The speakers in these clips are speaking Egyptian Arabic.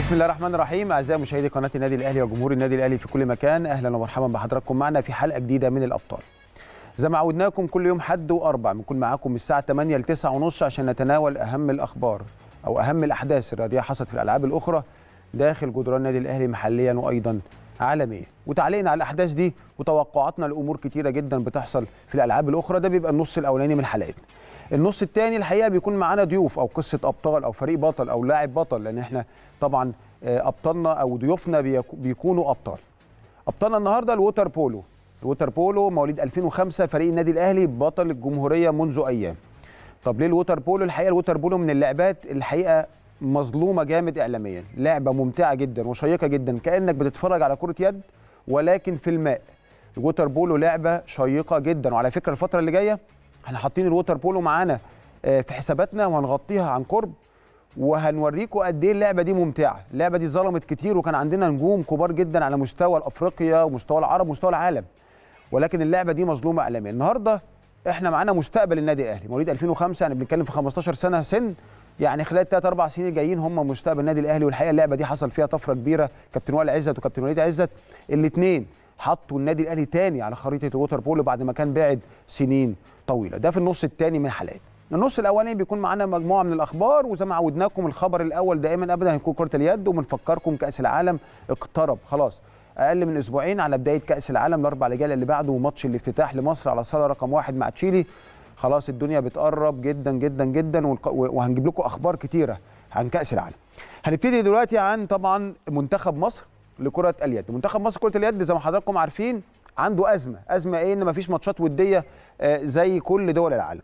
بسم الله الرحمن الرحيم اعزائي مشاهدي قناه النادي الاهلي وجمهور النادي الاهلي في كل مكان اهلا ومرحبا بحضراتكم معنا في حلقه جديده من الابطال زي ما عودناكم كل يوم حد واربع بنكون معاكم من الساعه 8 ل 9 ونص عشان نتناول اهم الاخبار او اهم الاحداث الرياضيه حصلت في الالعاب الاخرى داخل جدران النادي الاهلي محليا وايضا عالميا وتعليقنا على الاحداث دي وتوقعاتنا لامور كتيره جدا بتحصل في الالعاب الاخرى ده بيبقى النص الاولاني من حلقتنا النص الثاني الحقيقه بيكون معانا ضيوف او قصه ابطال او فريق بطل او لاعب بطل لان احنا طبعا ابطالنا او ضيوفنا بيكونوا ابطال ابطالنا النهارده الووتر بولو الووتر بولو مواليد 2005 فريق النادي الاهلي بطل الجمهوريه منذ ايام طب ليه الووتر بولو الحقيقه الووتر بولو من اللعبات الحقيقه مظلومه جامد اعلاميا لعبه ممتعه جدا وشيقه جدا كانك بتتفرج على كره يد ولكن في الماء الووتر بولو لعبه شيقه جدا وعلى فكره الفتره اللي جايه احنا حاطين الووتر بولو معانا في حساباتنا وهنغطيها عن قرب وهنوريكم قد ايه اللعبه دي ممتعه اللعبه دي ظلمت كتير وكان عندنا نجوم كبار جدا على مستوى افريقيا ومستوى العرب ومستوى العالم ولكن اللعبه دي مظلومه اعلاميا النهارده احنا معانا مستقبل النادي الاهلي مواليد 2005 يعني بنتكلم في 15 سنه سن يعني خلال الثلاث اربع سنين الجايين هم مستقبل النادي الاهلي والحقيقه اللعبه دي حصل فيها طفره كبيره كابتن وائل عزت وكابتن وليد عزت الاثنين حطوا النادي الاهلي تاني على خريطه الووتر بولو بعد ما كان بعد سنين طويله ده في النص الثاني من حلقتنا النص الاولاني بيكون معانا مجموعه من الاخبار وزي ما عودناكم الخبر الاول دائما ابدا هيكون كره اليد وبنفكركم كاس العالم اقترب خلاص اقل من اسبوعين على بدايه كاس العالم الاربع رجال اللي بعده وماتش الافتتاح لمصر على صاله رقم واحد مع تشيلي خلاص الدنيا بتقرب جدا جدا جدا وهنجيب لكم اخبار كتيره عن كاس العالم هنبتدي دلوقتي عن طبعا منتخب مصر لكره اليد منتخب مصر كره اليد زي ما حضراتكم عارفين عنده ازمه ازمه ايه ان مفيش ماتشات وديه زي كل دول العالم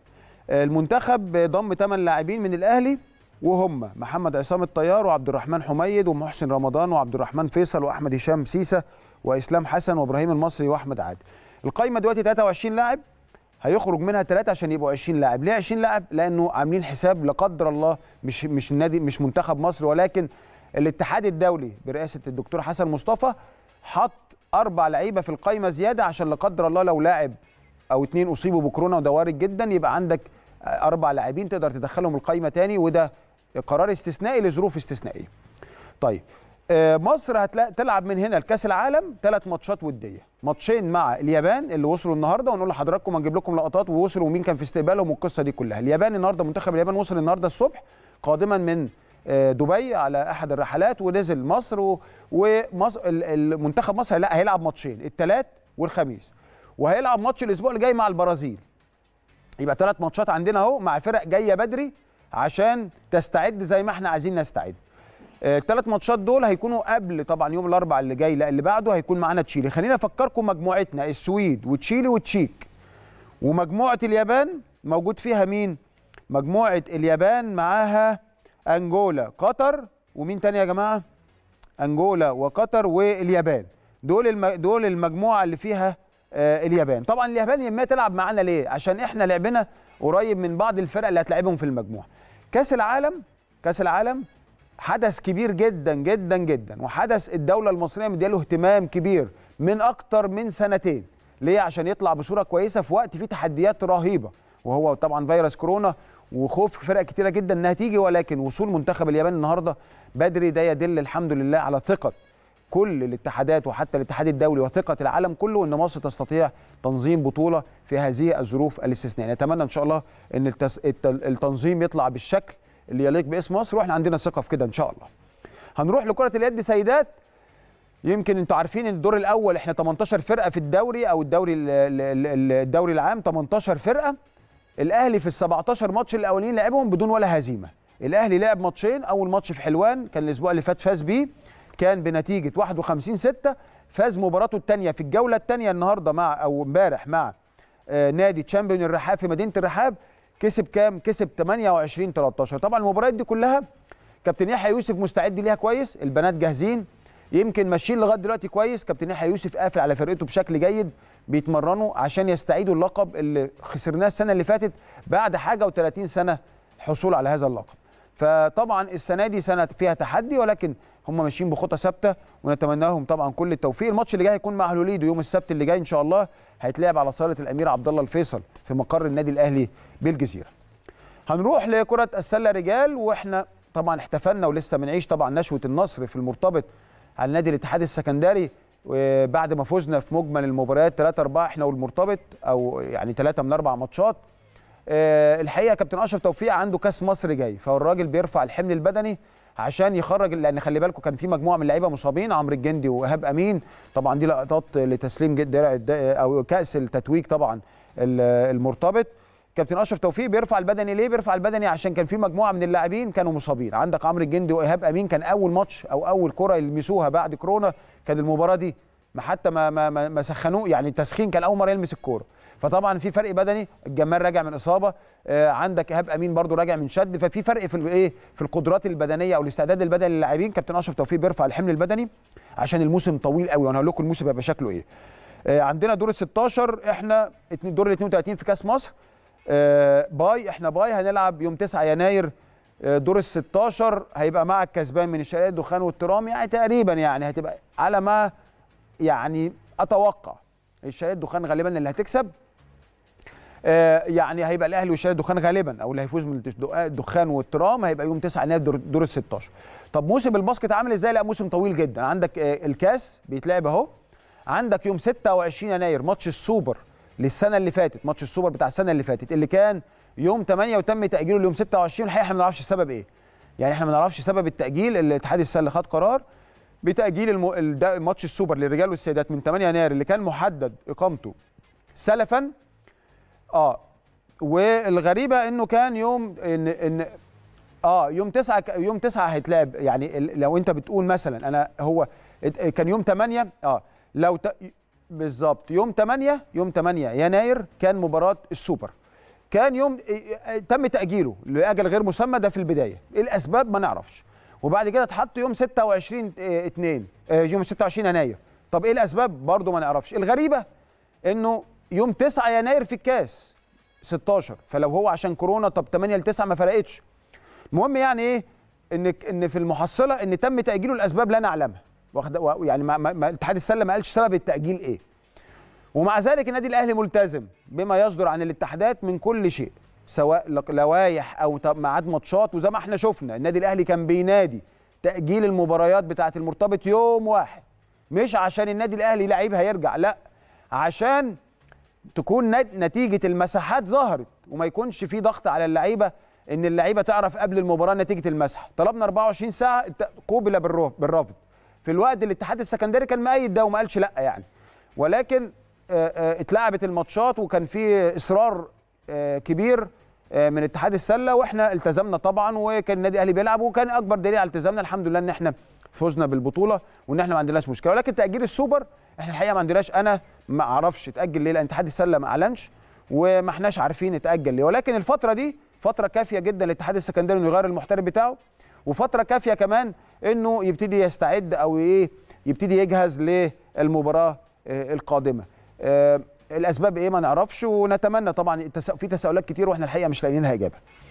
المنتخب ضم 8 لاعبين من الاهلي وهم محمد عصام الطيار وعبد الرحمن حميد ومحسن رمضان وعبد الرحمن فيصل واحمد هشام سيسه واسلام حسن وابراهيم المصري واحمد عادل القايمه دلوقتي 23 لاعب هيخرج منها ثلاثه عشان يبقوا 20 لاعب ليه 20 لاعب لانه عاملين حساب لا قدر الله مش مش النادي مش منتخب مصر ولكن الاتحاد الدولي برئاسه الدكتور حسن مصطفى حط اربع لعيبه في القايمه زياده عشان لا قدر الله لو لاعب او اثنين اصيبوا بكورونا وده وارد جدا يبقى عندك اربع لاعبين تقدر تدخلهم القايمه تاني وده قرار استثنائي لظروف استثنائيه. طيب مصر هتلعب من هنا لكاس العالم ثلاث ماتشات وديه، ماتشين مع اليابان اللي وصلوا النهارده ونقول لحضراتكم هنجيب لكم لقطات ووصلوا ومين كان في استقبالهم والقصه دي كلها. اليابان النهارده منتخب اليابان وصل النهارده الصبح قادما من دبي على احد الرحلات ونزل مصر ومصر المنتخب مصر لا هيلعب ماتشين الثلاث والخميس وهيلعب ماتش الاسبوع اللي جاي مع البرازيل يبقى ثلاث ماتشات عندنا اهو مع فرق جايه بدري عشان تستعد زي ما احنا عايزين نستعد الثلاث ماتشات دول هيكونوا قبل طبعا يوم الاربعاء اللي جاي لا اللي بعده هيكون معانا تشيلي خلينا افكركم مجموعتنا السويد وتشيلي وتشيك ومجموعه اليابان موجود فيها مين مجموعه اليابان معاها انجولا قطر ومين تاني يا جماعه انجولا وقطر واليابان دول الم... دول المجموعه اللي فيها آه اليابان طبعا اليابان يهمها تلعب معانا ليه عشان احنا لعبنا قريب من بعض الفرق اللي هتلعبهم في المجموعه كاس العالم كاس العالم حدث كبير جدا جدا جدا وحدث الدوله المصريه مدياله اهتمام كبير من اكتر من سنتين ليه عشان يطلع بصوره كويسه في وقت فيه تحديات رهيبه وهو طبعا فيروس كورونا وخوف فرق كتيره جدا انها تيجي ولكن وصول منتخب اليابان النهارده بدري ده يدل الحمد لله على ثقه كل الاتحادات وحتى الاتحاد الدولي وثقه العالم كله ان مصر تستطيع تنظيم بطوله في هذه الظروف الاستثنائيه نتمنى ان شاء الله ان التس... التنظيم يطلع بالشكل اللي يليق باسم مصر واحنا عندنا ثقه في كده ان شاء الله هنروح لكره اليد سيدات يمكن انتوا عارفين ان الدور الاول احنا 18 فرقه في الدوري او الدوري الدوري العام 18 فرقه الاهلي في ال 17 ماتش الاولين لعبهم بدون ولا هزيمه الاهلي لعب ماتشين اول ماتش في حلوان كان الاسبوع اللي فات فاز بيه كان بنتيجه 51 6 فاز مباراته الثانيه في الجوله الثانيه النهارده مع او امبارح مع آه نادي تشامبيون الرحاب في مدينه الرحاب كسب كام كسب 28 13 طبعا المباريات دي كلها كابتن يحيى يوسف مستعد ليها كويس البنات جاهزين يمكن ماشيين لغايه دلوقتي كويس كابتن يحيى يوسف قافل على فرقته بشكل جيد بيتمرنوا عشان يستعيدوا اللقب اللي خسرناه السنه اللي فاتت بعد حاجه و30 سنه حصول على هذا اللقب فطبعا السنه دي سنه فيها تحدي ولكن هم ماشيين بخطى ثابته ونتمنى لهم طبعا كل التوفيق الماتش اللي جاي هيكون مع هلوليدو يوم السبت اللي جاي ان شاء الله هيتلعب على صاله الامير عبد الله الفيصل في مقر النادي الاهلي بالجزيره هنروح لكره السله رجال واحنا طبعا احتفلنا ولسه بنعيش طبعا نشوه النصر في المرتبط على نادي الاتحاد السكندري وبعد ما فزنا في مجمل المباريات 3 4 احنا والمرتبط او يعني 3 من اربع ماتشات آه، الحقيقه كابتن اشرف توفيق عنده كاس مصر جاي فالراجل بيرفع الحمل البدني عشان يخرج لان خلي بالكم كان في مجموعه من اللعيبه مصابين عمرو الجندي وايهاب امين طبعا دي لقطات لتسليم جد- درع الد- او كاس التتويج طبعا ال- المرتبط كابتن اشرف توفيق بيرفع البدني ليه بيرفع البدني عشان كان في مجموعه من اللاعبين كانوا مصابين عندك عمرو الجندي وايهاب امين كان اول ماتش او اول كره يلمسوها بعد كورونا كان المباراه دي ما حتى ما ما ما, ما سخنوه يعني التسخين كان اول مره يلمس الكوره فطبعا في فرق بدني الجمال راجع من اصابه آه عندك ايهاب امين برضو راجع من شد ففي فرق في الايه في القدرات البدنيه او الاستعداد البدني للاعبين كابتن اشرف توفيق بيرفع الحمل البدني عشان الموسم طويل قوي وانا هقول لكم الموسم هيبقى شكله ايه آه عندنا دور ال 16 احنا اتنين- دور ال 32 في كاس مصر آه باي احنا باي هنلعب يوم 9 يناير آه، دور ال 16 هيبقى مع الكسبان من الشرقيه الدخان والترام يعني تقريبا يعني هتبقى على ما يعني اتوقع الشرقيه الدخان غالبا اللي هتكسب آه، يعني هيبقى الاهلي والشرقيه الدخان غالبا او اللي هيفوز من الدخ- الدخان والترام هيبقى يوم 9 يناير دور, دور ال 16 طب موسم الباسكت عامل ازاي لا موسم طويل جدا عندك آه، الكاس بيتلعب اهو عندك يوم 26 يناير ماتش السوبر للسنه اللي فاتت ماتش السوبر بتاع السنه اللي فاتت اللي كان يوم 8 وتم تاجيله ليوم 26 الحقيقه احنا ما نعرفش السبب ايه يعني احنا ما نعرفش سبب التاجيل الاتحاد السله خد قرار بتاجيل الم... الد- ماتش السوبر للرجال والسيدات من 8 يناير اللي كان محدد اقامته سلفا اه والغريبه انه كان يوم ان ان اه يوم 9 ك- يوم 9 هيتلعب يعني ال- لو انت بتقول مثلا انا هو ات- كان يوم 8 اه لو ت... بالظبط يوم 8 يوم 8 يناير كان مباراه السوبر كان يوم اه، اه، تم تاجيله لاجل غير مسمى ده في البدايه ايه الاسباب ما نعرفش وبعد كده اتحط يوم 26 اه، 2 اه، يوم 26 يناير طب ايه الاسباب برضه ما نعرفش الغريبه انه يوم 9 يناير في الكاس 16 فلو هو عشان كورونا طب 8 ل 9 ما فرقتش المهم يعني ايه ان ان في المحصله ان تم تاجيله الاسباب لا نعلمها واخد و- يعني ما ما- ما- اتحاد السله ما قالش سبب التاجيل ايه ومع ذلك النادي الاهلي ملتزم بما يصدر عن الاتحادات من كل شيء سواء لق- لوائح او ت- ميعاد ماتشات وزي ما احنا شفنا النادي الاهلي كان بينادي تاجيل المباريات بتاعه المرتبط يوم واحد مش عشان النادي الاهلي لعيب هيرجع لا عشان تكون نت- نتيجه المساحات ظهرت وما يكونش في ضغط على اللعيبه ان اللعيبه تعرف قبل المباراه نتيجه المسح طلبنا 24 ساعه الت- قوبل بالرف- بالرفض في الوقت الاتحاد السكندري كان مؤيد ده وما قالش لا يعني ولكن آه، آه، اتلعبت الماتشات وكان في اصرار آه، كبير آه، من اتحاد السله واحنا التزمنا طبعا وكان النادي الاهلي بيلعب وكان اكبر دليل على التزامنا الحمد لله ان احنا فزنا بالبطوله وان احنا ما عندناش مشكله ولكن تاجيل السوبر احنا الحقيقه ما عندناش انا ما اعرفش اتاجل ليه لان اتحاد السله ما اعلنش وما احناش عارفين اتاجل ليه ولكن الفتره دي فتره كافيه جدا للاتحاد السكندري انه يغير المحترف بتاعه وفتره كافيه كمان انه يبتدي يستعد او ايه يبتدي يجهز للمباراه آه، القادمه آه، الاسباب ايه ما نعرفش ونتمنى طبعا التسا- في تساؤلات كتير واحنا الحقيقه مش لاقيين لها اجابه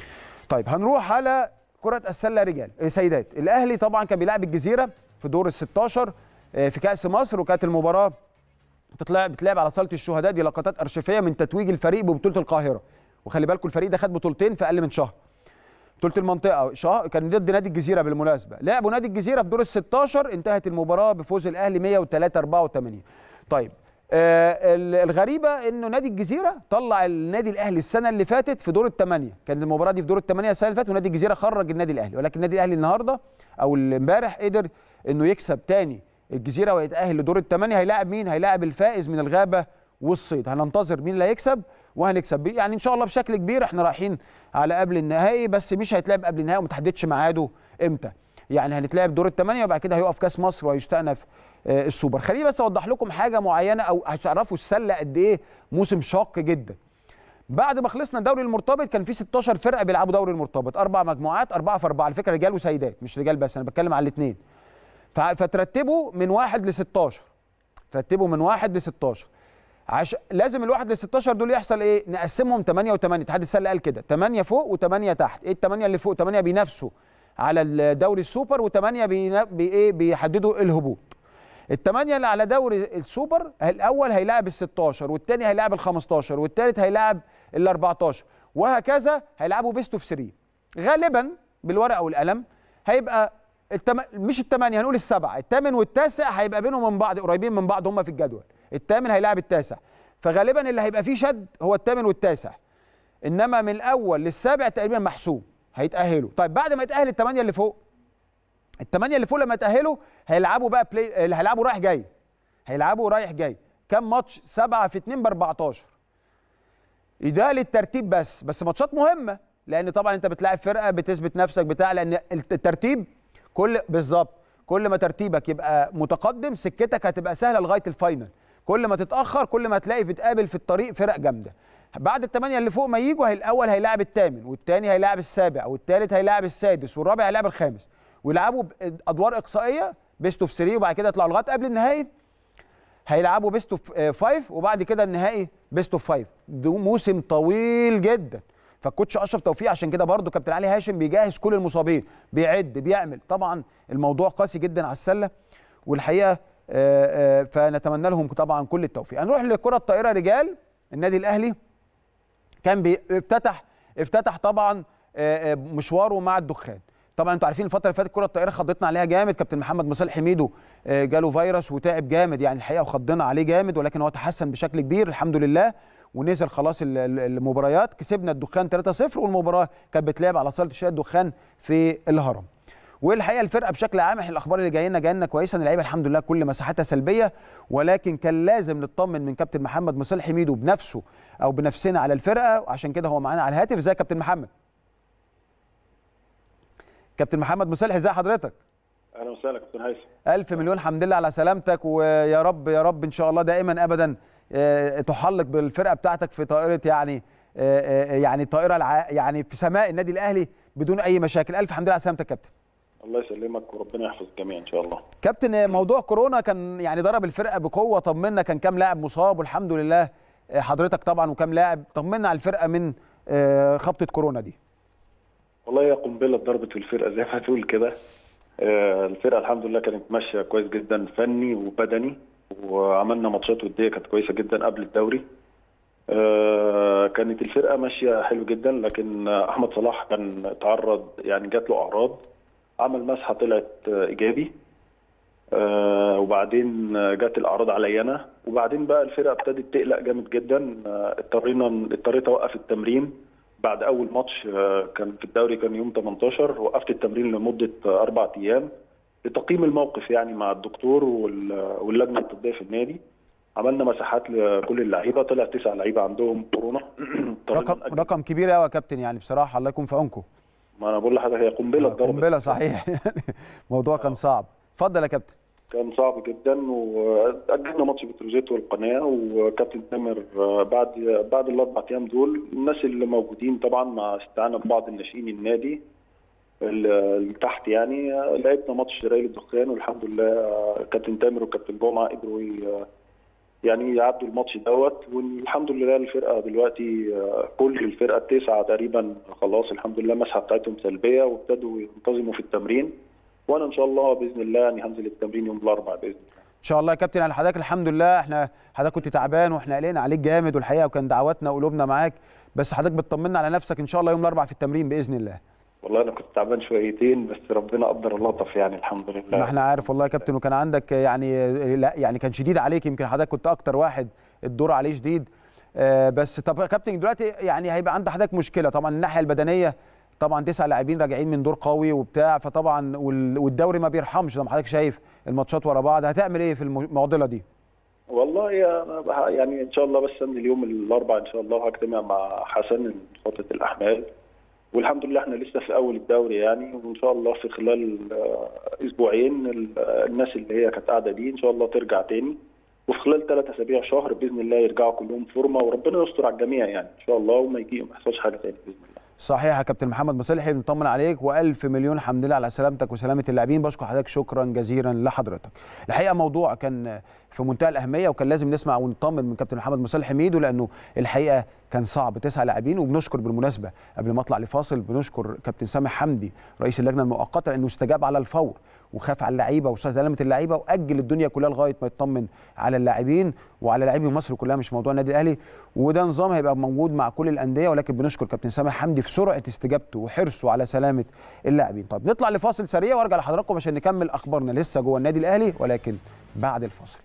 طيب هنروح على كرة السلة رجال آه، سيدات الأهلي طبعا كان بيلعب الجزيرة في دور ال 16 آه، في كأس مصر وكانت المباراة بتتلعب بتلعب على صالة الشهداء دي لقطات أرشيفية من تتويج الفريق ببطولة القاهرة وخلي بالكم الفريق ده خد بطولتين في أقل من شهر بطولة المنطقة شهر كان ضد نادي الجزيرة بالمناسبة لعبوا نادي الجزيرة في دور ال 16 انتهت المباراة بفوز الأهلي 103 84 طيب آه ال- الغريبة انه نادي الجزيرة طلع النادي الأهلي السنة اللي فاتت في دور الثمانية كانت المباراة دي في دور الثمانية السنة اللي فاتت ونادي الجزيرة خرج النادي الأهلي ولكن النادي الأهلي النهاردة أو امبارح قدر انه يكسب تاني الجزيرة ويتأهل لدور الثمانية هيلاعب مين؟ هيلاعب الفائز من الغابة والصيد هننتظر مين اللي هيكسب وهنكسب بيه. يعني ان شاء الله بشكل كبير احنا رايحين على قبل النهائي بس مش هيتلعب قبل النهائي وما تحددش ميعاده امتى يعني هنتلعب دور الثمانيه وبعد كده هيقف كاس مصر وهيستأنف آه، السوبر خليني بس اوضح لكم حاجه معينه او هتعرفوا السله قد ايه موسم شاق جدا بعد ما خلصنا الدوري المرتبط كان في 16 فرقه بيلعبوا دوري المرتبط اربع مجموعات اربعه في اربعه على فكره رجال وسيدات مش رجال بس انا بتكلم على الاثنين فترتبوا من واحد ل 16 ترتبوا من واحد ل 16 عش... لازم الواحد لل 16 دول يحصل ايه؟ نقسمهم 8 و8 اتحاد السله قال كده 8 فوق و8 تحت، ايه الثمانيه اللي فوق؟ 8 بينافسوا على الدوري السوبر و8 بينا... بي... ايه بيحددوا الهبوط. الثمانيه اللي على دوري السوبر الاول هيلاعب ال 16 والثاني هيلاعب ال 15 والثالث هيلاعب ال 14 وهكذا هيلعبوا بيست اوف 3 غالبا بالورقه والقلم هيبقى التم... مش الثمانيه هنقول السبعه الثامن والتاسع هيبقى بينهم من بعض قريبين من بعض هم في الجدول الثامن هيلاعب التاسع فغالبا اللي هيبقى فيه شد هو الثامن والتاسع انما من الاول للسابع تقريبا محسوم هيتاهلوا طيب بعد ما يتاهل الثمانيه اللي فوق الثمانيه اللي فوق لما يتاهلوا هيلعبوا بقى بلاي هيلعبوا رايح جاي هيلعبوا رايح جاي كام ماتش 7 في 2 ب 14 ده للترتيب بس بس ماتشات مهمه لان طبعا انت بتلاعب فرقه بتثبت نفسك بتاع لان الترتيب كل بالظبط كل ما ترتيبك يبقى متقدم سكتك هتبقى سهله لغايه الفاينل كل ما تتاخر كل ما تلاقي بتقابل في الطريق فرق جامده بعد الثمانيه اللي فوق ما يجوا الاول هيلاعب الثامن والثاني هيلاعب السابع والثالث هيلاعب السادس والرابع هيلاعب الخامس ويلعبوا ادوار اقصائيه بيست اوف 3 وبعد كده يطلعوا لغايه قبل النهائي هيلعبوا بيست اوف 5 وبعد كده النهائي بيست اوف 5 ده موسم طويل جدا فالكوتش اشرف توفيق عشان كده برده كابتن علي هاشم بيجهز كل المصابين بيعد بيعمل طبعا الموضوع قاسي جدا على السله والحقيقه فنتمنى لهم طبعا كل التوفيق هنروح لكره الطائره رجال النادي الاهلي كان بيفتتح افتتح طبعا مشواره مع الدخان طبعا انتوا عارفين الفتره اللي فاتت كره الطائره خضتنا عليها جامد كابتن محمد مصالح حميدو جاله فيروس وتعب جامد يعني الحقيقه وخضنا عليه جامد ولكن هو تحسن بشكل كبير الحمد لله ونزل خلاص المباريات كسبنا الدخان 3-0 والمباراه كانت بتلعب على صاله الشارع الدخان في الهرم والحقيقه الفرقه بشكل عام احنا الاخبار اللي جايه لنا جايه لنا كويسه ان اللعيبه الحمد لله كل مساحاتها سلبيه ولكن كان لازم نطمن من كابتن محمد مصالح حميدو بنفسه او بنفسنا على الفرقه وعشان كده هو معانا على الهاتف ازيك يا كابتن محمد كابتن محمد مصالح ازي حضرتك اهلا وسهلا كابتن هيثم الف مليون حمد لله على سلامتك ويا رب يا رب ان شاء الله دائما ابدا تحلق بالفرقه بتاعتك في طائره يعني يعني طائره الع... يعني في سماء النادي الاهلي بدون اي مشاكل الف حمد لله على سلامتك كابتن الله يسلمك وربنا يحفظ الجميع ان شاء الله كابتن موضوع كورونا كان يعني ضرب الفرقه بقوه طمنا كان كام لاعب مصاب والحمد لله حضرتك طبعا وكام لاعب طمنا على الفرقه من خبطه كورونا دي والله هي قنبله ضربت في الفرقه زي ما تقول كده الفرقه الحمد لله كانت ماشيه كويس جدا فني وبدني وعملنا ماتشات وديه كانت كويسه جدا قبل الدوري كانت الفرقه ماشيه حلو جدا لكن احمد صلاح كان اتعرض يعني جات له اعراض عمل مسحه طلعت ايجابي وبعدين جت الاعراض عليا انا وبعدين بقى الفرقه ابتدت تقلق جامد جدا اضطرينا اضطريت اوقف التمرين بعد اول ماتش كان في الدوري كان يوم 18 وقفت التمرين لمده اربع ايام لتقييم الموقف يعني مع الدكتور واللجنه الطبيه في النادي عملنا مساحات لكل اللعيبه طلع تسع لعيبه عندهم كورونا رقم رقم كبير قوي يا كابتن يعني بصراحه الله يكون في عونكم ما انا بقول لحضرتك هي قنبله ضربت قنبله صحيح الموضوع كان صعب اتفضل يا كابتن كان صعب جدا واجلنا ماتش بتروجيت والقناه وكابتن تامر بعد بعد الاربع ايام دول الناس اللي موجودين طبعا مع استعانه ببعض الناشئين النادي اللي تحت يعني لعبنا ماتش ريال الدخان والحمد لله كابتن تامر وكابتن جمعه قدروا يعني يعدوا الماتش دوت والحمد لله الفرقه دلوقتي كل الفرقه التسعه تقريبا خلاص الحمد لله المسحه بتاعتهم سلبيه وابتدوا ينتظموا في التمرين وانا ان شاء الله باذن الله يعني هنزل التمرين يوم الاربعاء باذن الله ان شاء الله يا كابتن على حضرتك الحمد لله احنا حضرتك كنت تعبان واحنا قلقنا عليك جامد والحقيقه وكان دعواتنا وقلوبنا معاك بس حضرتك بتطمنا على نفسك ان شاء الله يوم الاربعاء في التمرين باذن الله والله انا كنت تعبان شويتين بس ربنا قدر لطف يعني الحمد لله ما احنا عارف والله يا كابتن وكان عندك يعني لا يعني كان شديد عليك يمكن حضرتك كنت اكتر واحد الدور عليه شديد آه بس طب يا كابتن دلوقتي يعني هيبقى عند حضرتك مشكله طبعا الناحيه البدنيه طبعا تسع لاعبين راجعين من دور قوي وبتاع فطبعا والدوري ما بيرحمش زي ما حضرتك شايف الماتشات ورا بعض هتعمل ايه في المعضله دي؟ والله انا يعني ان شاء الله بس انزل يوم الاربعاء ان شاء الله هجتمع مع حسن خطه الاحمال والحمد لله احنا لسه في اول الدوري يعني وان شاء الله في خلال اسبوعين الناس اللي هي كانت قاعده دي ان شاء الله ترجع تاني وفي خلال ثلاث اسابيع شهر باذن الله يرجعوا كلهم فورمه وربنا يستر على الجميع يعني ان شاء الله وما يجي ما يحصلش حاجه تاني باذن الله. صحيح يا كابتن محمد مصلحي بنطمن عليك والف مليون حمد لله على سلامتك وسلامه اللاعبين بشكر حضرتك شكرا جزيلا لحضرتك. الحقيقه موضوع كان في منتهى الاهميه وكان لازم نسمع ونطمن من كابتن محمد مصلحي ميدو لانه الحقيقه كان صعب تسع لاعبين وبنشكر بالمناسبه قبل ما اطلع لفاصل بنشكر كابتن سامح حمدي رئيس اللجنه المؤقته لانه استجاب على الفور وخاف على اللعيبه وسلامه اللعيبه واجل الدنيا كلها لغايه ما يطمن على اللاعبين وعلى لاعبي مصر كلها مش موضوع النادي الاهلي وده نظام هيبقى موجود مع كل الانديه ولكن بنشكر كابتن سامح حمدي في سرعه استجابته وحرصه على سلامه اللاعبين طب نطلع لفاصل سريع وارجع لحضراتكم عشان نكمل اخبارنا لسه جوه النادي الاهلي ولكن بعد الفاصل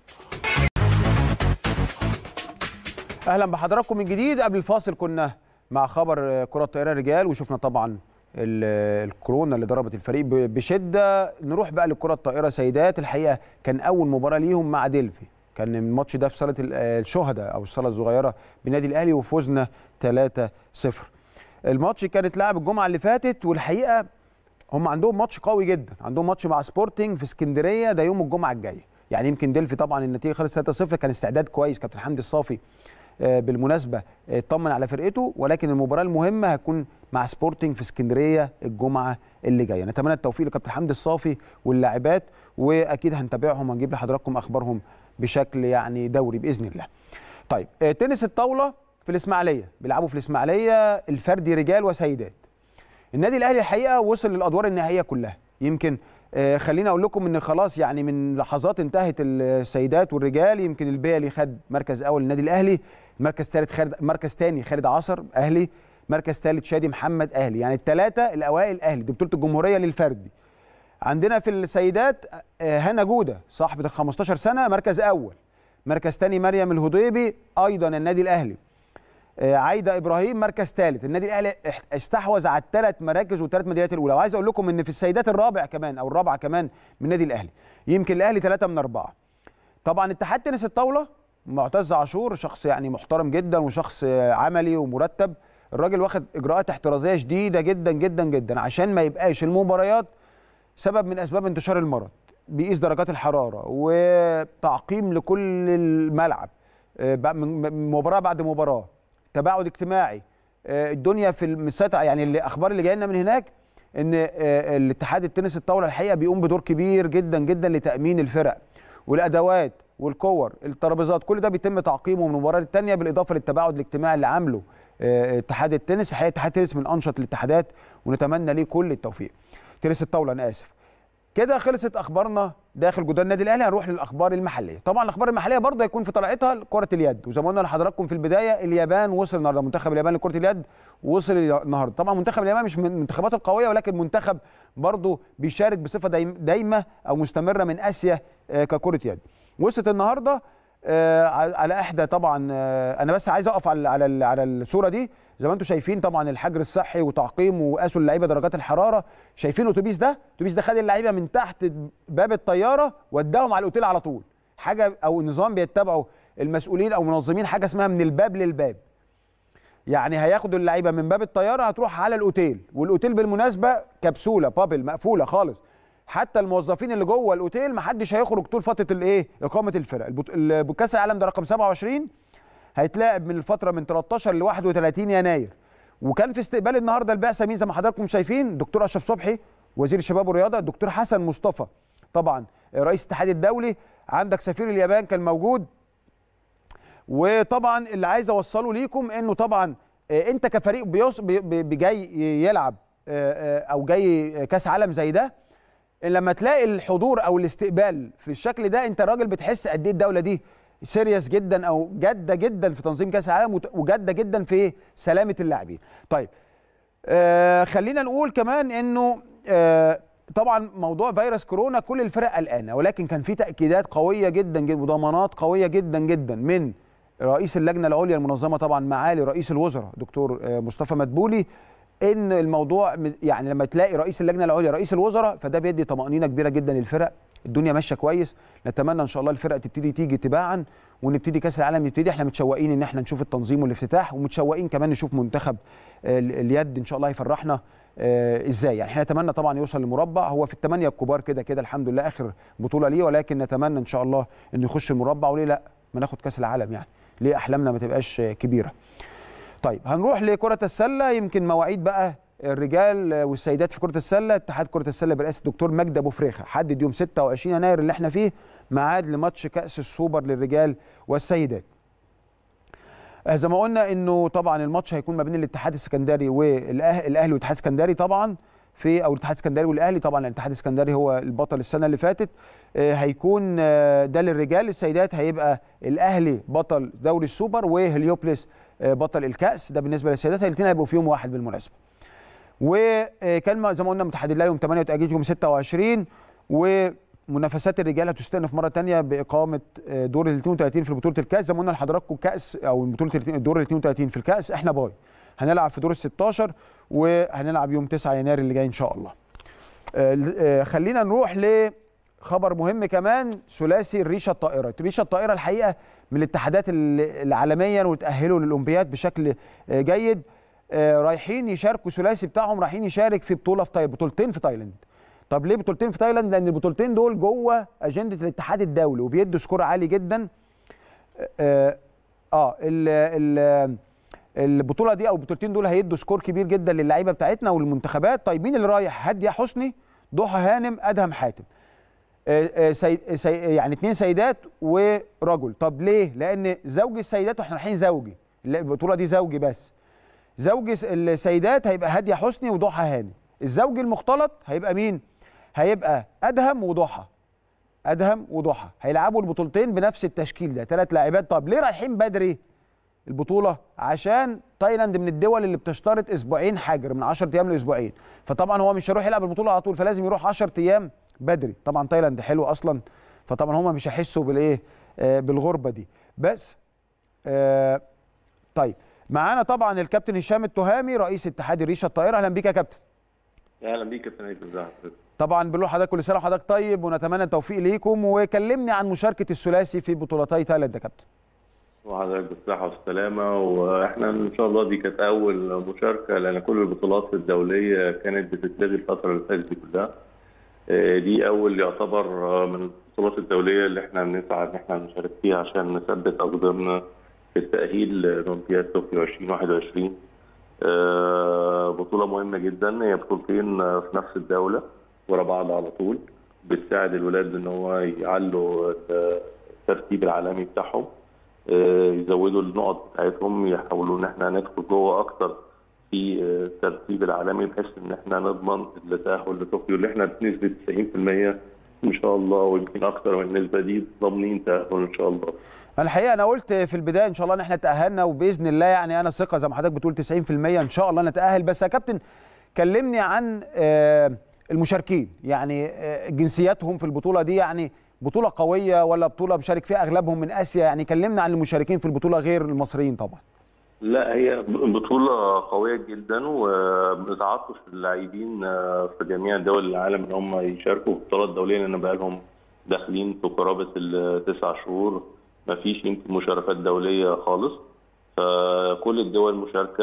اهلا بحضراتكم من جديد قبل الفاصل كنا مع خبر كره الطائره رجال وشفنا طبعا الكورونا اللي ضربت الفريق بشده نروح بقى للكره الطائره سيدات الحقيقه كان اول مباراه ليهم مع ديلفي كان الماتش ده في صاله الشهداء او الصاله الصغيره بالنادي الاهلي وفوزنا 3-0 الماتش كان اتلعب الجمعه اللي فاتت والحقيقه هم عندهم ماتش قوي جدا عندهم ماتش مع سبورتنج في اسكندريه ده يوم الجمعه الجايه يعني يمكن ديلفي طبعا النتيجه خلصت 3-0 كان استعداد كويس كابتن حمدي الصافي بالمناسبه اطمن على فرقته ولكن المباراه المهمه هتكون مع سبورتنج في اسكندريه الجمعه اللي جايه نتمنى التوفيق لكابتن حمدي الصافي واللاعبات واكيد هنتابعهم وهنجيب لحضراتكم اخبارهم بشكل يعني دوري باذن الله طيب تنس الطاوله في الاسماعيليه بيلعبوا في الاسماعيليه الفردي رجال وسيدات النادي الاهلي الحقيقه وصل للادوار النهائيه كلها يمكن آه خليني اقول لكم ان خلاص يعني من لحظات انتهت السيدات والرجال يمكن البيلي خد مركز اول النادي الاهلي مركز ثالث خالد مركز ثاني خالد عصر اهلي مركز ثالث شادي محمد اهلي يعني الثلاثه الاوائل اهلي دي بطوله الجمهوريه للفردي عندنا في السيدات آه هنا جوده صاحبه ال 15 سنه مركز اول مركز ثاني مريم الهضيبي ايضا النادي الاهلي آه عايده ابراهيم مركز ثالث النادي الاهلي استحوذ على الثلاث مراكز والثلاث ميداليات الاولى وعايز اقول لكم ان في السيدات الرابع كمان او الرابعه كمان من النادي الاهلي يمكن الاهلي ثلاثه من اربعه طبعا اتحاد تنس الطاوله معتز عاشور شخص يعني محترم جدا وشخص عملي ومرتب الراجل واخد اجراءات احترازيه شديده جدا جدا جدا عشان ما يبقاش المباريات سبب من اسباب انتشار المرض بيقيس درجات الحراره وتعقيم لكل الملعب مباراه بعد مباراه تباعد اجتماعي الدنيا في المسيطر يعني الاخبار اللي جايه لنا من هناك ان الاتحاد التنس الطاوله الحقيقه بيقوم بدور كبير جدا جدا لتامين الفرق والادوات والكور الترابيزات كل ده بيتم تعقيمه من مباراه للثانيه بالاضافه للتباعد الاجتماعي اللي عامله اتحاد التنس الحقيقه اتحاد التنس من انشط الاتحادات ونتمنى ليه كل التوفيق تنس الطاوله انا اسف كده خلصت اخبارنا داخل جدران النادي الاهلي هنروح للاخبار المحليه طبعا الاخبار المحليه برضه هيكون في طلعتها كره اليد وزي ما قلنا لحضراتكم في البدايه اليابان وصل النهارده منتخب اليابان لكره اليد وصل النهارده طبعا منتخب اليابان مش من المنتخبات القويه ولكن منتخب برضه بيشارك بصفه دايمه او مستمره من اسيا ككره يد وصلت النهارده آه على احدى طبعا آه انا بس عايز اقف على على على الصوره دي زي ما انتم شايفين طبعا الحجر الصحي وتعقيم وقاسوا اللعيبه درجات الحراره شايفين الاتوبيس ده الاتوبيس ده خد اللعيبه من تحت باب الطياره وداهم على الاوتيل على طول حاجه او نظام بيتبعه المسؤولين او منظمين حاجه اسمها من الباب للباب يعني هياخدوا اللعيبه من باب الطياره هتروح على الاوتيل والاوتيل بالمناسبه كبسوله بابل مقفوله خالص حتى الموظفين اللي جوه الاوتيل ما حدش هيخرج طول فتره الايه اقامه الفرق كاس العالم ده رقم 27 هيتلعب من الفتره من 13 ل 31 يناير وكان في استقبال النهارده البعثه مين زي ما حضراتكم شايفين الدكتور اشرف صبحي وزير الشباب والرياضه الدكتور حسن مصطفى طبعا رئيس الاتحاد الدولي عندك سفير اليابان كان موجود وطبعا اللي عايز اوصله ليكم انه طبعا انت كفريق جاي يلعب او جاي كاس عالم زي ده لما تلاقي الحضور او الاستقبال في الشكل ده انت راجل بتحس قد ايه الدوله دي سيريس جدا او جاده جدا في تنظيم كاس العالم وجاده جدا في سلامه اللاعبين. طيب آه خلينا نقول كمان انه آه طبعا موضوع فيروس كورونا كل الفرق قلقانه ولكن كان في تاكيدات قويه جدا جدا وضمانات قويه جدا جدا من رئيس اللجنه العليا المنظمه طبعا معالي رئيس الوزراء دكتور آه مصطفى مدبولي ان الموضوع يعني لما تلاقي رئيس اللجنه العليا رئيس الوزراء فده بيدي طمانينه كبيره جدا للفرق الدنيا ماشيه كويس نتمنى ان شاء الله الفرق تبتدي تيجي تباعا ونبتدي كاس العالم يبتدي احنا متشوقين ان احنا نشوف التنظيم والافتتاح ومتشوقين كمان نشوف منتخب اليد ان شاء الله هيفرحنا ازاي يعني احنا نتمنى طبعا يوصل لمربع هو في الثمانيه الكبار كده كده الحمد لله اخر بطوله ليه ولكن نتمنى ان شاء الله انه يخش المربع وليه لا ما ناخد كاس العالم يعني ليه احلامنا ما تبقاش كبيره طيب هنروح لكره السله يمكن مواعيد بقى الرجال والسيدات في كره السله اتحاد كره السله برئاسه الدكتور مجدي ابو فريخه حدد يوم 26 يناير اللي احنا فيه ميعاد لماتش كاس السوبر للرجال والسيدات زي ما قلنا انه طبعا الماتش هيكون ما بين الاتحاد السكندري والاهلي والاتحاد السكندري طبعا في او الاتحاد السكندري والاهلي طبعا الاتحاد السكندري هو البطل السنه اللي فاتت آه، هيكون آه، ده للرجال السيدات هيبقى الاهلي بطل دوري السوبر وهليوبلس آه، بطل الكاس ده بالنسبه للسيدات الاثنين هيبقوا في يوم واحد بالمناسبه وكان زي ما قلنا متحدد لها يوم 8 وتاجيل يوم 26 ومنافسات الرجال هتستأنف مره ثانيه باقامه آه، دور ال 32 في بطوله الكاس زي ما قلنا لحضراتكم كاس او بطوله الدور ال 32 في الكاس احنا باي هنلعب في دور ال 16 وهنلعب يوم 9 يناير اللي جاي ان شاء الله آه، آه، خلينا نروح لخبر مهم كمان ثلاثي الريشه الطائره الريشه الطائره الحقيقه من الاتحادات ال- العالميا وتاهلوا للاولمبياد بشكل آه، جيد آه، رايحين يشاركوا ثلاثي بتاعهم رايحين يشارك في بطوله في تايلاند بطولتين في تايلاند طب ليه بطولتين في تايلاند لان البطولتين دول جوه اجنده الاتحاد الدولي وبيدوا سكور عالي جدا اه, آه ال ال البطوله دي او البطولتين دول هيدوا سكور كبير جدا للعيبه بتاعتنا والمنتخبات طيب مين اللي رايح هاديه حسني ضحى هانم ادهم حاتم آه، آه، سي سي يعني اثنين سيدات ورجل طب ليه لان زوج السيدات واحنا رايحين زوجي لا، البطوله دي زوجي بس زوج الس- السيدات هيبقى هاديه حسني وضحى هانم الزوج المختلط هيبقى مين هيبقى ادهم وضحى ادهم وضحى هيلعبوا البطولتين بنفس التشكيل ده ثلاث لاعبات طب ليه رايحين بدري البطوله عشان تايلاند من الدول اللي بتشترط اسبوعين حجر من 10 ايام لاسبوعين فطبعا هو مش هيروح يلعب البطوله على طول فلازم يروح 10 ايام بدري طبعا تايلاند حلو اصلا فطبعا هم مش هيحسوا بالايه آه بالغربه دي بس آه طيب معانا طبعا الكابتن هشام التهامي رئيس اتحاد الريشه الطائره اهلا بيك يا كابتن اهلا بيك يا كابتن هيثم ازي حضرتك طبعا بنقول لحضرتك كل سنه وحضرتك طيب ونتمنى التوفيق ليكم وكلمني عن مشاركه الثلاثي في بطولتي تايلاند يا كابتن وحضرتك بالصحه والسلامه واحنا ان شاء الله دي كانت اول مشاركه لان كل البطولات الدوليه كانت بتتلغي الفتره اللي فاتت دي كلها آه، دي اول يعتبر آه، من البطولات الدوليه اللي احنا بنسعى ان احنا نشارك فيها عشان نثبت اقدامنا في التاهيل لاولمبياد طوكيو 2021 آه، بطوله مهمه جدا هي بطولتين آه، في نفس الدوله ورا بعض على طول بتساعد الولاد ان هو يعلوا الترتيب العالمي بتاعهم آه، يزودوا النقط بتاعتهم يحاولوا ان احنا ندخل جوه اكتر في آه، الترتيب العالمي بحيث ان احنا نضمن التاهل لطوكيو اللي احنا بنسبه 90% ان شاء الله ويمكن اكتر من النسبه دي ضامنين تاهل ان شاء الله. انا الحقيقه انا قلت في البدايه ان شاء الله ان احنا تاهلنا وباذن الله يعني انا ثقه زي ما حضرتك بتقول 90% ان شاء الله نتاهل بس يا كابتن كلمني عن آه، المشاركين يعني آه، جنسياتهم في البطوله دي يعني بطوله قويه ولا بطوله بيشارك فيها اغلبهم من اسيا يعني كلمنا عن المشاركين في البطوله غير المصريين طبعا لا هي بطولة قوية جدا وبتعطش اللاعبين في جميع دول العالم ان هم يشاركوا في بطولات دولية لان بقى لهم داخلين في قرابة التسع شهور ما فيش يمكن مشاركات دولية خالص فكل الدول مشاركة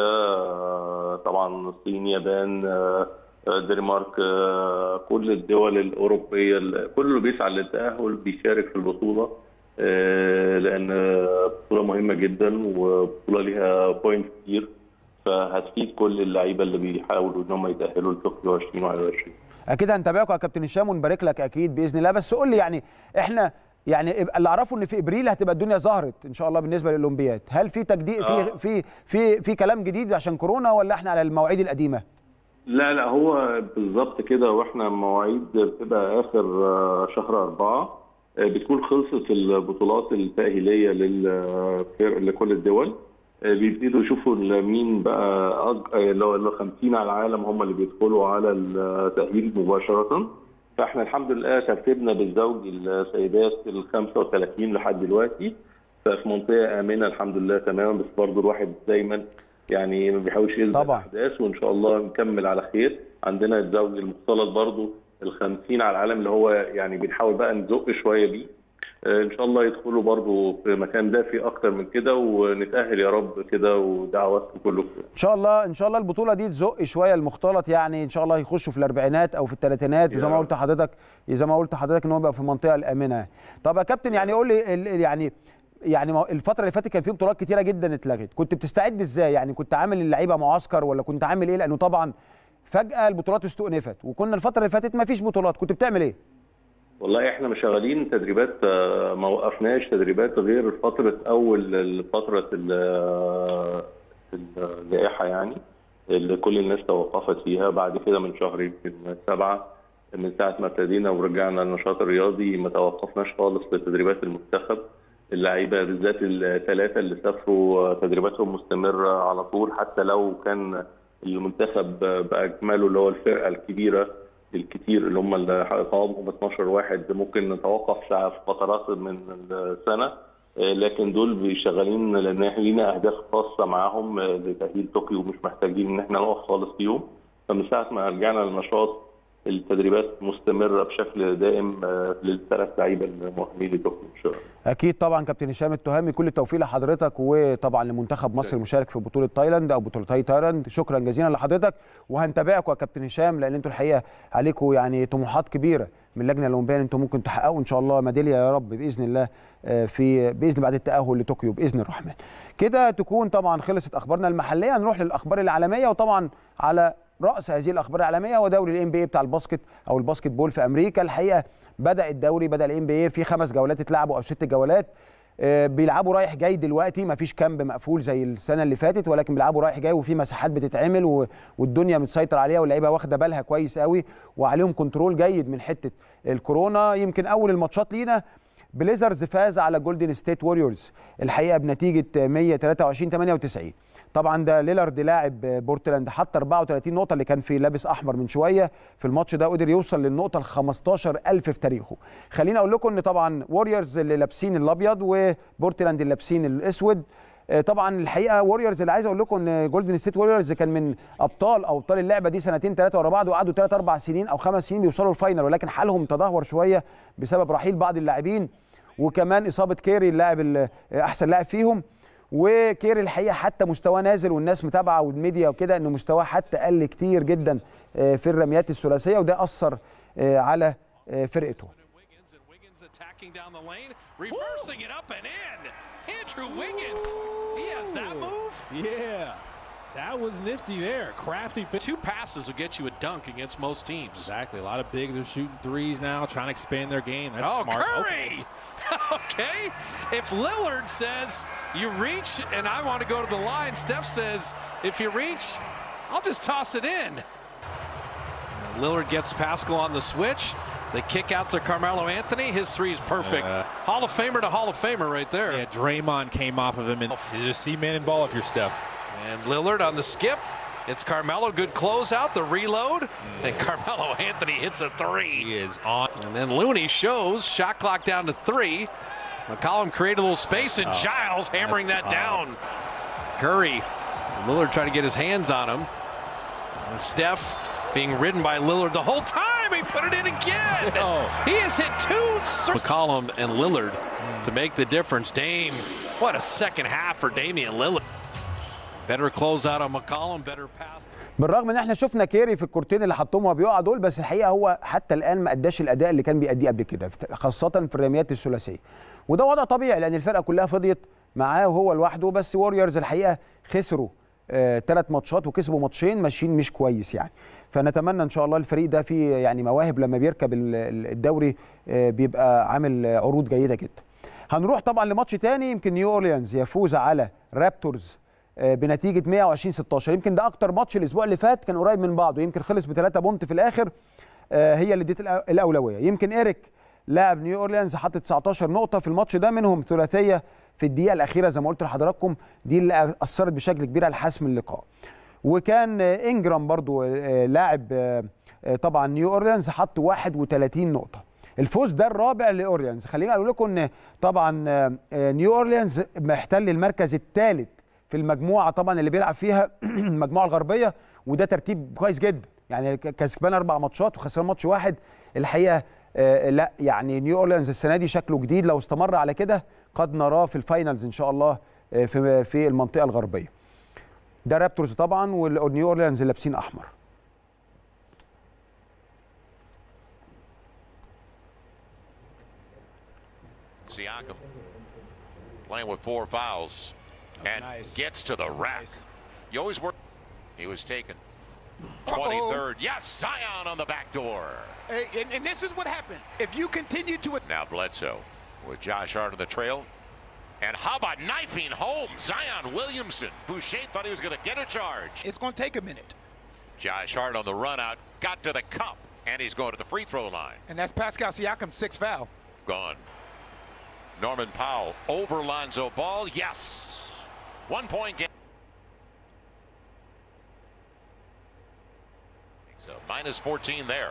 طبعا الصين يابان دنمارك كل الدول الأوروبية كله بيسعى للتأهل بيشارك في البطولة آه، لان بطوله مهمه جدا وبطوله ليها بوينت كتير فهتفيد كل اللعيبه اللي بيحاولوا ان هم يتاهلوا لطوكيو 2021 اكيد هنتابعكم يا كابتن هشام ونبارك لك اكيد باذن الله بس قول لي يعني احنا يعني اللي اعرفه ان في ابريل هتبقى الدنيا ظهرت ان شاء الله بالنسبه للاولمبياد هل في تجديد آه. في في في في كلام جديد عشان كورونا ولا احنا على المواعيد القديمه لا لا هو بالظبط كده واحنا مواعيد بتبقى اخر آه، شهر أربعة آه، بتكون خلصت البطولات التأهيلية لل- لكل الدول آه، بيبتدوا يشوفوا مين بقى أج- آه، اللي هو اللي 50 على العالم هم اللي بيدخلوا على التأهيل مباشرة فاحنا الحمد لله ترتيبنا بالزوج السيدات ال 35 لحد دلوقتي ففي منطقة آمنة الحمد لله تماما بس برضه الواحد دايما يعني ما بيحاولش يسبق طبعا. الاحداث وان شاء الله نكمل على خير عندنا الزوج المختلط برضو ال 50 على العالم اللي هو يعني بنحاول بقى نزق شويه بيه آه، ان شاء الله يدخلوا برضو في مكان دافي اكتر من كده ونتاهل يا رب كده ودعواتكم كلكم ان شاء الله ان شاء الله البطوله دي تزق شويه المختلط يعني ان شاء الله يخشوا في الاربعينات او في الثلاثينات يا وزي ما رب. قلت لحضرتك زي ما قلت لحضرتك ان هو يبقى في المنطقه الامنه طب يا كابتن يعني قول لي ال- يعني يعني ما- الفتره اللي فاتت كان في بطولات كتيره جدا اتلغت كنت بتستعد ازاي يعني كنت عامل اللعيبه معسكر ولا كنت عامل ايه لانه طبعا فجاه البطولات استؤنفت وكنا الفتره اللي فاتت ما فيش بطولات كنت بتعمل ايه والله احنا مشغلين تدريبات آه، ما وقفناش تدريبات غير فتره اول فتره ال- اللائحه يعني اللي كل الناس توقفت فيها بعد كده من شهر يمكن سبعه من ساعه ما ابتدينا ورجعنا النشاط الرياضي ما توقفناش خالص في تدريبات المنتخب اللعيبه بالذات الثلاثه اللي سافروا تدريباتهم مستمره على طول حتى لو كان المنتخب باجمله اللي هو الفرقه الكبيره الكتير اللي هم اللي قوامهم 12 واحد ممكن نتوقف ساعه في فترات من السنه لكن دول شغالين لان احنا لينا اهداف خاصه معاهم لتاهيل طوكيو ومش محتاجين ان احنا نقف خالص فيهم فمن ساعه ما رجعنا للنشاط التدريبات مستمره بشكل دائم للثلاث لعيبه المؤهلين لطوكيو ان شاء الله. اكيد طبعا كابتن هشام التهامي كل التوفيق لحضرتك وطبعا لمنتخب مصر المشارك في بطوله تايلاند او بطولتي تايلاند شكرا جزيلا لحضرتك وهنتابعكم يا كابتن هشام لان انتوا الحقيقه عليكم يعني طموحات كبيره من اللجنه الاولمبيه انتم ممكن تحققوا ان شاء الله ميداليه يا رب باذن الله في باذن بعد التاهل لطوكيو باذن الرحمن. كده تكون طبعا خلصت اخبارنا المحليه نروح للاخبار العالميه وطبعا على راس هذه الاخبار العالميه هو دوري الام بي بتاع الباسكت او الباسكت بول في امريكا الحقيقه بدا الدوري بدا الام بي في خمس جولات اتلعبوا او ست جولات بيلعبوا رايح جاي دلوقتي ما فيش كامب مقفول زي السنه اللي فاتت ولكن بيلعبوا رايح جاي وفي مساحات بتتعمل والدنيا متسيطر عليها واللعيبه واخده بالها كويس قوي وعليهم كنترول جيد من حته الكورونا يمكن اول الماتشات لينا بليزرز فاز على جولدن ستيت ووريرز الحقيقه بنتيجه 123 98 طبعا ده ليلارد لاعب بورتلاند حط 34 نقطه اللي كان في لابس احمر من شويه في الماتش ده قدر يوصل للنقطه ال 15000 في تاريخه خليني اقول لكم ان طبعا ووريرز اللي لابسين الابيض وبورتلاند اللي لابسين الاسود طبعا الحقيقه ووريرز اللي عايز اقول لكم ان جولدن ستيت ووريرز كان من ابطال او ابطال اللعبه دي سنتين ثلاثه ورا بعض وقعدوا ثلاث اربع سنين او خمس سنين بيوصلوا الفاينل ولكن حالهم تدهور شويه بسبب رحيل بعض اللاعبين وكمان اصابه كيري اللاعب احسن لاعب فيهم وكيري الحقيقه حتى مستواه نازل والناس متابعه والميديا وكده انه مستواه حتى قل كتير جدا في الرميات الثلاثيه وده اثر على فرقته attacking down the lane, reversing it up and in. Andrew Wiggins, he has that move. Yeah, that was nifty there. Crafty. Fit. Two passes will get you a dunk against most teams. Exactly. A lot of bigs are shooting threes now, trying to expand their game. That's oh, smart. Curry. okay. If Lillard says you reach and I want to go to the line, Steph says if you reach, I'll just toss it in. Lillard gets Pascal on the switch. The kick out to Carmelo Anthony. His three is perfect. Yeah. Hall of Famer to Hall of Famer right there. Yeah, Draymond came off of him and you just see man and ball if you're Steph. And Lillard on the skip. It's Carmelo. Good closeout. The reload. And Carmelo Anthony hits a three. He is on. And then Looney shows shot clock down to three. McCollum created a little space, and tough. Giles hammering That's that tough. down. Curry. Lillard trying to get his hands on him. And Steph being ridden by Lillard the whole time. He put it in again. Oh. He has hit two. cir- McCollum and Lillard to make the difference. Dame, what a second half for Damian Lillard. Better closeout on McCollum, better pass. بالرغم ان احنا شفنا كيري في الكورتين اللي حطهم وهو بيقع دول بس الحقيقه هو حتى الان ما اداش الاداء اللي كان بيأديه قبل كده خاصه في الرميات الثلاثيه وده وضع طبيعي لان الفرقه كلها فضيت معاه وهو لوحده بس ووريرز الحقيقه خسروا ثلاث ماتشات وكسبوا ماتشين ماشيين مش كويس يعني فنتمنى ان شاء الله الفريق ده فيه يعني مواهب لما بيركب ال- ال- الدوري آه، بيبقى عامل آه، عروض جيده جدا هنروح طبعا لماتش تاني يمكن نيو اورليانز يفوز على رابتورز آه، بنتيجه 120 16 يمكن ده اكتر ماتش الاسبوع اللي فات كان قريب من بعضه يمكن خلص بثلاثه بونت في الاخر آه، هي اللي ادت الأ- الاولويه يمكن ايريك لاعب نيو اورليانز حط 19 نقطه في الماتش ده منهم ثلاثيه في الدقيقه الاخيره زي ما قلت لحضراتكم دي اللي اثرت بشكل كبير على حسم اللقاء وكان آه، انجرام برضو آه، لاعب آه، آه، طبعا نيو اورليانز حط 31 نقطه الفوز ده الرابع لاورليانز خليني اقول لكم ان طبعا آه، آه، نيو اورليانز محتل المركز الثالث في المجموعه طبعا اللي بيلعب فيها المجموعه الغربيه وده ترتيب كويس جدا يعني ك- كسبان اربع ماتشات وخسران ماتش واحد الحقيقه آه، لا يعني نيو اورليانز السنه دي شكله جديد لو استمر على كده قد نراه في الفاينلز ان شاء الله آه، في في المنطقه الغربيه ده رابتورز طبعا والنيو اورليانز لابسين احمر Siakam playing with four fouls and nice. gets to the rack. Nice. You always work. He was taken. 23rd. Yes, Zion on the back door. Hey, and, and this is what happens if you continue to. Now Bledsoe with Josh Hart on the trail. And how about knifing home Zion Williamson? Boucher thought he was going to get a charge. It's going to take a minute. Josh Hart on the run out, got to the cup, and he's going to the free throw line. And that's Pascal Siakam's sixth foul. Gone. Norman Powell over Lonzo Ball. Yes. One point game. So minus 14 there.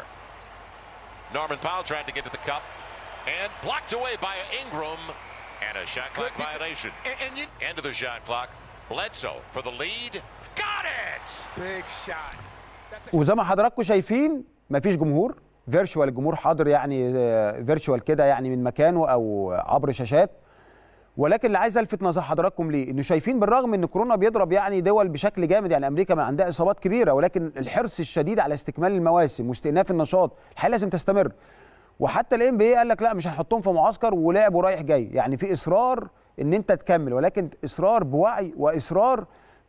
Norman Powell tried to get to the cup and blocked away by Ingram. And a shot clock Good- violation. And, and you, End of the shot clock. Bledsoe for the lead. Got it! big shot. That's a وزي ما حضراتكم شايفين مفيش جمهور فيرتشوال الجمهور حاضر يعني فيرتشوال كده يعني من مكانه او عبر شاشات ولكن اللي عايز الفت نظر حضراتكم ليه انه شايفين بالرغم ان كورونا بيضرب يعني دول بشكل جامد يعني امريكا من عندها اصابات كبيره ولكن الحرص الشديد على استكمال المواسم واستئناف النشاط الحقيقه لازم تستمر وحتى الام بي قال لك لا مش هنحطهم في معسكر ولعبوا رايح جاي يعني في اصرار ان انت تكمل ولكن اصرار بوعي واصرار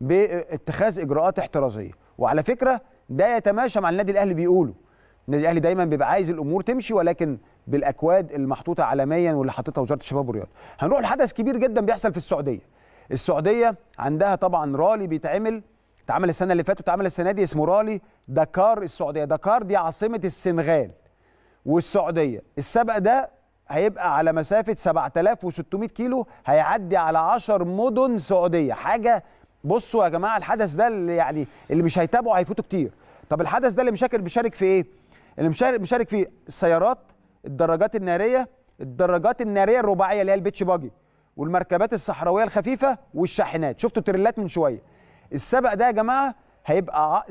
باتخاذ اجراءات احترازيه وعلى فكره ده يتماشى مع النادي الاهلي بيقوله النادي الاهلي دايما بيبقى عايز الامور تمشي ولكن بالاكواد المحطوطه عالميا واللي حاططها وزاره الشباب والرياضه هنروح لحدث كبير جدا بيحصل في السعوديه السعوديه عندها طبعا رالي بيتعمل اتعمل السنه اللي فاتت واتعمل السنه دي اسمه رالي دكار السعوديه دكار دي عاصمه السنغال والسعوديه السبق ده هيبقى على مسافه 7600 كيلو هيعدي على 10 مدن سعوديه حاجه بصوا يا جماعه الحدث ده اللي يعني اللي مش هيتابعوا هيفوتوا كتير طب الحدث ده اللي مشاكل بيشارك في ايه اللي مشارك مشارك فيه السيارات الدراجات الناريه الدراجات الناريه الرباعيه اللي هي البيتش باجي والمركبات الصحراويه الخفيفه والشاحنات شفتوا تريلات من شويه السبق ده يا جماعه هيبقى ع-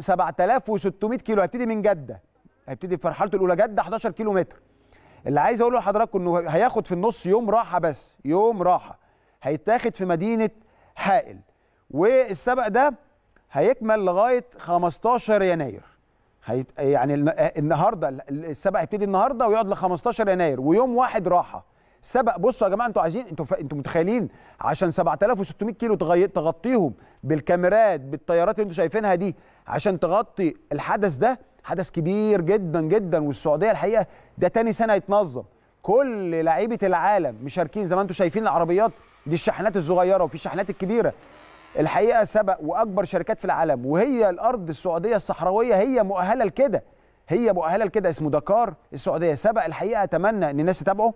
7600 كيلو هيبتدي من جده هيبتدي في مرحلته الاولى جده 11 كيلو متر اللي عايز اقوله لحضراتكم انه هياخد في النص يوم راحه بس يوم راحه هيتاخد في مدينه حائل والسبق ده هيكمل لغايه 15 يناير هيت... يعني الن- النهارده ال- السبق هيبتدي النهارده ويقعد ل 15 يناير ويوم واحد راحه سبق بصوا يا جماعه انتوا عايزين انتوا ف... انتوا متخيلين عشان 7600 كيلو تغي... تغطيهم بالكاميرات بالطيارات اللي انتوا شايفينها دي عشان تغطي الحدث ده حدث كبير جدا جدا والسعوديه الحقيقه ده تاني سنه يتنظم كل لعيبه العالم مشاركين زي ما انتوا شايفين العربيات دي الشاحنات الصغيره وفي الشاحنات الكبيره الحقيقه سبق واكبر شركات في العالم وهي الارض السعوديه الصحراويه هي مؤهله لكده هي مؤهله لكده اسمه دكار السعوديه سبق الحقيقه اتمنى ان الناس تتابعه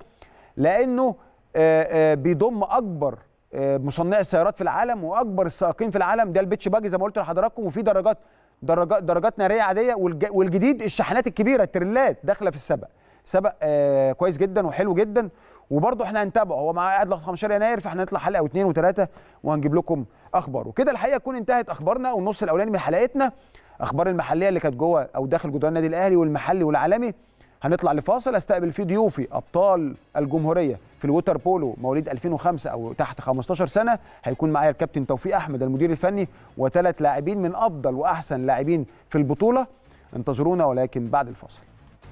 لانه آه، آه، بيضم اكبر آه، مصنعي السيارات في العالم واكبر السائقين في العالم ده البيتش باجي زي ما قلت لحضراتكم وفي درجات درجات درجات ناريه عاديه والج- والجديد الشاحنات الكبيره التريلات داخله في السبق سبق آه كويس جدا وحلو جدا وبرضه احنا هنتابعه هو معاه قاعد لغايه 15 يناير فاحنا هنطلع حلقه واثنين وثلاثه وهنجيب لكم اخبار وكده الحقيقه تكون انتهت اخبارنا والنص الاولاني من حلقتنا اخبار المحليه اللي كانت جوه او داخل جدران النادي الاهلي والمحلي والعالمي هنطلع لفاصل استقبل فيه ضيوفي ابطال الجمهوريه في الووتر بولو مواليد 2005 او تحت 15 سنه هيكون معايا الكابتن توفيق احمد المدير الفني وثلاث لاعبين من افضل واحسن لاعبين في البطوله انتظرونا ولكن بعد الفاصل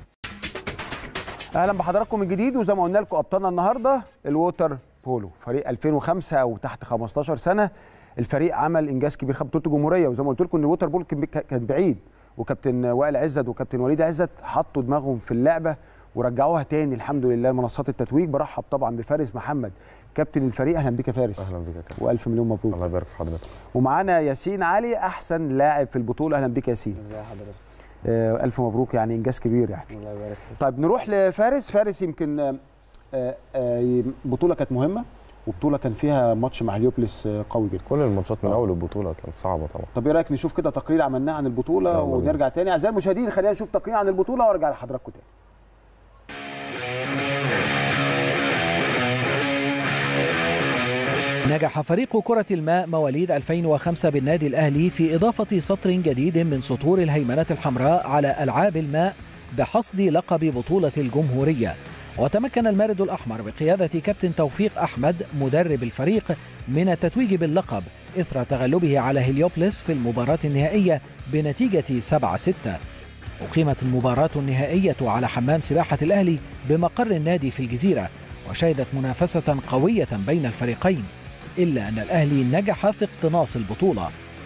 اهلا بحضراتكم من جديد وزي ما قلنا لكم ابطالنا النهارده الووتر بولو فريق 2005 او تحت 15 سنه الفريق عمل انجاز كبير خد بطوله الجمهوريه وزي ما قلت لكم ان الووتر بول كان كان بعيد وكابتن وائل عزت وكابتن وليد عزت حطوا دماغهم في اللعبه ورجعوها تاني الحمد لله لمنصات التتويج برحب طبعا بفارس محمد كابتن الفريق اهلا بك يا فارس اهلا بك يا كابتن والف مليون مبروك الله يبارك في حضرتك ومعانا ياسين علي احسن لاعب في البطوله اهلا بك يا ياسين ازي حضرتك آه الف مبروك يعني انجاز كبير يعني الله يبارك فيك طيب نروح لفارس فارس يمكن آه، آه، آه، بطوله كانت مهمه وبطوله كان فيها ماتش مع هليوبلس آه، قوي جدا كل الماتشات من آه. اول البطوله كانت صعبه طبعا طب ايه رايك نشوف كده تقرير عملناه عن البطوله يلا بينا. ونرجع تاني اعزائي المشاهدين خلينا نشوف تقرير عن البطوله وارجع لحضراتكم تاني نجح فريق كرة الماء مواليد 2005 بالنادي الأهلي في إضافة سطر جديد من سطور الهيمنة الحمراء على ألعاب الماء بحصد لقب بطولة الجمهورية وتمكن المارد الأحمر بقيادة كابتن توفيق أحمد مدرب الفريق من التتويج باللقب إثر تغلبه على هليوبلس في المباراة النهائية بنتيجة 7-6 أقيمت المباراة النهائية على حمام سباحة الأهلي بمقر النادي في الجزيرة وشهدت منافسة قوية بين الفريقين إلا أن الأهلي نجح في اقتناص البطولة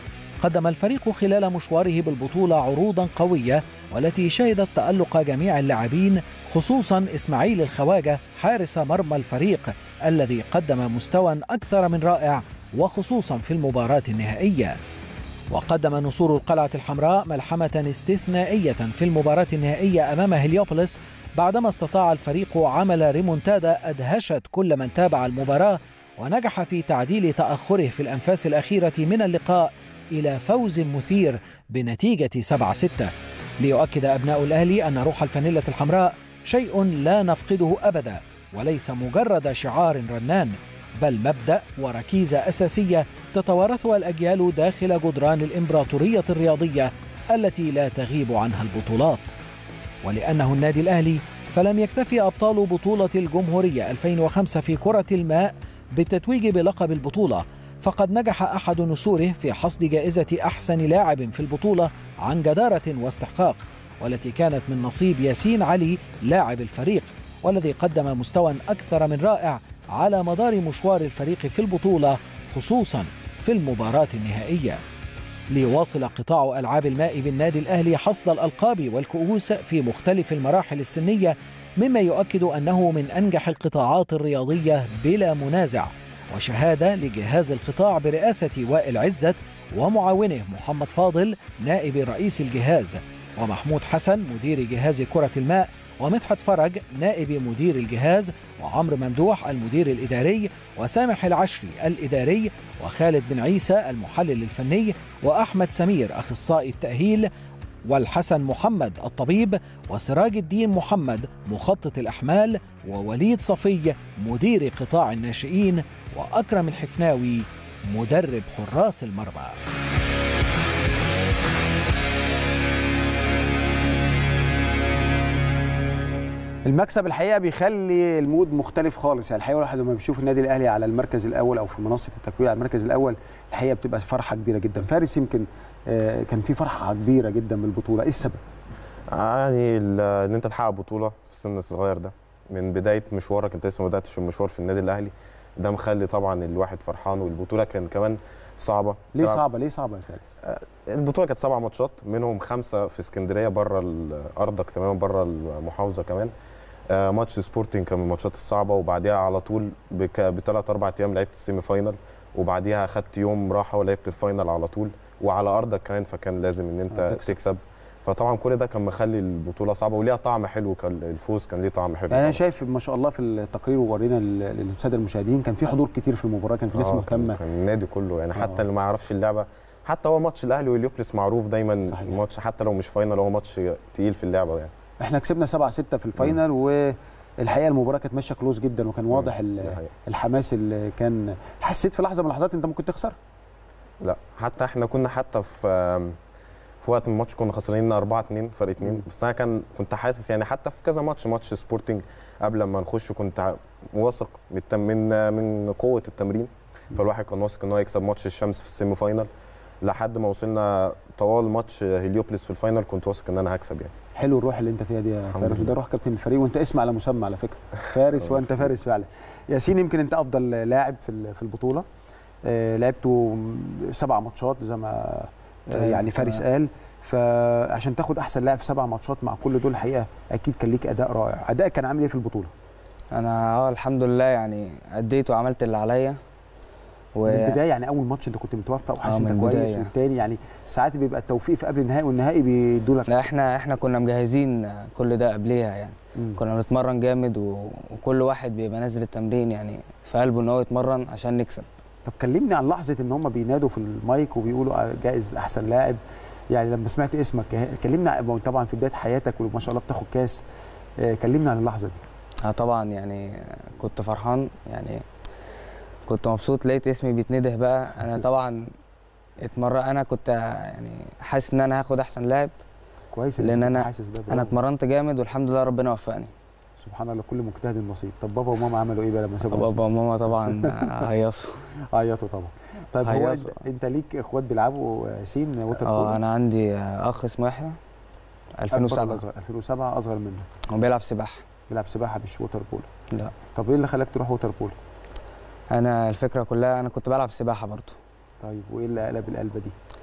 قدم الفريق خلال مشواره بالبطولة عروضا قوية والتي شهدت تألق جميع اللاعبين خصوصا إسماعيل الخواجة حارس مرمى الفريق الذي قدم مستوى أكثر من رائع وخصوصا في المباراة النهائية وقدم نصور القلعة الحمراء ملحمة استثنائية في المباراة النهائية أمام هليوبوليس بعدما استطاع الفريق عمل ريمونتادا أدهشت كل من تابع المباراة ونجح في تعديل تأخره في الأنفاس الأخيرة من اللقاء إلى فوز مثير بنتيجة 7-6 ليؤكد أبناء الأهلي أن روح الفانيلة الحمراء شيء لا نفقده أبدا وليس مجرد شعار رنان بل مبدأ وركيزة أساسية تتوارثها الأجيال داخل جدران الإمبراطورية الرياضية التي لا تغيب عنها البطولات ولأنه النادي الأهلي فلم يكتفي أبطال بطولة الجمهورية 2005 في كرة الماء بالتتويج بلقب البطولة فقد نجح أحد نسوره في حصد جائزة أحسن لاعب في البطولة عن جدارة واستحقاق والتي كانت من نصيب ياسين علي لاعب الفريق والذي قدم مستوى أكثر من رائع على مدار مشوار الفريق في البطولة خصوصا في المباراة النهائية ليواصل قطاع ألعاب الماء بالنادي الأهلي حصد الألقاب والكؤوس في مختلف المراحل السنية مما يؤكد أنه من أنجح القطاعات الرياضية بلا منازع وشهادة لجهاز القطاع برئاسة وائل عزت ومعاونه محمد فاضل نائب رئيس الجهاز ومحمود حسن مدير جهاز كرة الماء ومدحت فرج نائب مدير الجهاز وعمرو ممدوح المدير الإداري وسامح العشري الإداري وخالد بن عيسى المحلل الفني وأحمد سمير أخصائي التأهيل والحسن محمد الطبيب وسراج الدين محمد مخطط الأحمال ووليد صفي مدير قطاع الناشئين وأكرم الحفناوي مدرب حراس المرمى المكسب الحقيقه بيخلي المود مختلف خالص يعني الحقيقه الواحد لما بيشوف النادي الاهلي على المركز الاول او في منصه التتويج على المركز الاول الحقيقه بتبقى فرحه كبيره جدا فارس يمكن آه، كان في فرحه كبيره جدا بالبطوله ايه السبب يعني ال- ان انت تحقق بطوله في السن الصغير ده من بدايه مشوارك انت لسه ما بداتش المشوار في النادي الاهلي ده مخلي طبعا الواحد فرحان والبطوله كان كمان صعبه ليه تلعب- صعبه ليه صعبه يا فارس البطوله كانت سبع ماتشات منهم خمسه في اسكندريه بره ارضك تماما بره المحافظه كمان آه، ماتش سبورتنج كان من الماتشات الصعبه وبعديها على طول بك- بثلاث اربع ايام لعبت السيمي فاينال وبعديها اخدت يوم راحه ولعبت الفاينال على طول وعلى ارضك كمان فكان لازم ان انت آه، تكسب. تكسب فطبعا كل ده كان مخلي البطوله صعبه وليها طعم حلو كان الفوز كان ليه طعم حلو يعني انا طبعاً. شايف ما شاء الله في التقرير وورينا لل- للساده المشاهدين كان في حضور كتير في المباراه كان في ناس آه، كان- مهتمه كان النادي كله يعني آه. حتى اللي ما يعرفش اللعبه حتى هو ماتش الاهلي واليوبلس معروف دايما صحيح. ماتش حتى لو مش فاينل هو ماتش تقيل في اللعبه يعني احنا كسبنا 7 6 في الفاينل والحقيقه المباراه كانت ماشيه كلوز جدا وكان واضح ال- ده حقيقي. الحماس اللي كان حسيت في لحظه من اللحظات انت ممكن تخسر لا حتى احنا كنا حتى في في وقت من الماتش كنا خسرانين 4 2 فرق 2 بس انا كان كنت حاسس يعني حتى في كذا ماتش ماتش سبورتنج قبل ما نخش كنت ع- واثق من التم- من من قوه التمرين فالواحد كان واثق ان هو يكسب ماتش الشمس في السيمي فاينال لحد ما وصلنا طوال ماتش هليوبلس في الفاينل كنت واثق ان انا هكسب يعني حلو الروح اللي انت فيها دي يا الحمد فارس لله. وده روح كابتن الفريق وانت اسم على مسمى على فكره فارس وانت فارس فعلا ياسين يمكن انت افضل لاعب في ال- في البطوله آه، لعبته سبع ماتشات زي ما آه، طيب، يعني فارس تمام. قال فعشان تاخد احسن لاعب في سبع ماتشات مع كل دول الحقيقه اكيد كان ليك اداء رائع ادائك كان عامل ايه في البطوله انا اه الحمد لله يعني اديت وعملت اللي عليا من البدايه يعني اول ماتش انت كنت متوفق وحاسس آه، من انك كويس البداية. والتاني يعني ساعات بيبقى التوفيق في قبل النهائي والنهائي بيدوا لك لا احنا احنا كنا مجهزين كل ده قبليها يعني مم. كنا بنتمرن جامد و... وكل واحد بيبقى نازل التمرين يعني في قلبه ان هو يتمرن عشان نكسب طب كلمني عن لحظه ان هم بينادوا في المايك وبيقولوا جائز احسن لاعب يعني لما سمعت اسمك كلمنا عن- طبعا في بدايه حياتك وما شاء الله بتاخد كاس آه، كلمنا عن اللحظه دي اه طبعا يعني كنت فرحان يعني كنت مبسوط لقيت اسمي بيتنده بقى انا طبعا اتمرن انا كنت يعني حاسس ان انا هاخد احسن لاعب كويس إنك لان كنت انا حاسس ده انا برافو. اتمرنت جامد والحمد لله ربنا وفقني سبحان الله كل مجتهد نصيب طب بابا وماما عملوا ايه بقى لما سابوا بابا وماما طبعا هيصوا عيطوا طبعا طيب هو هيصوا. انت, انت ليك اخوات بيلعبوا آه، ياسين ووتر بولو اه انا عندي اخ اسمه يحيى أكبر ولا 2007 أصغر؟ 2007 اصغر منك هو بيلعب سباحه بيلعب سباحه مش ووتر بولو لا طب ايه اللي خلاك تروح ووتر بولو انا الفكره كلها انا كنت بلعب سباحه برضو طيب وايه اللي قلب القلبه دي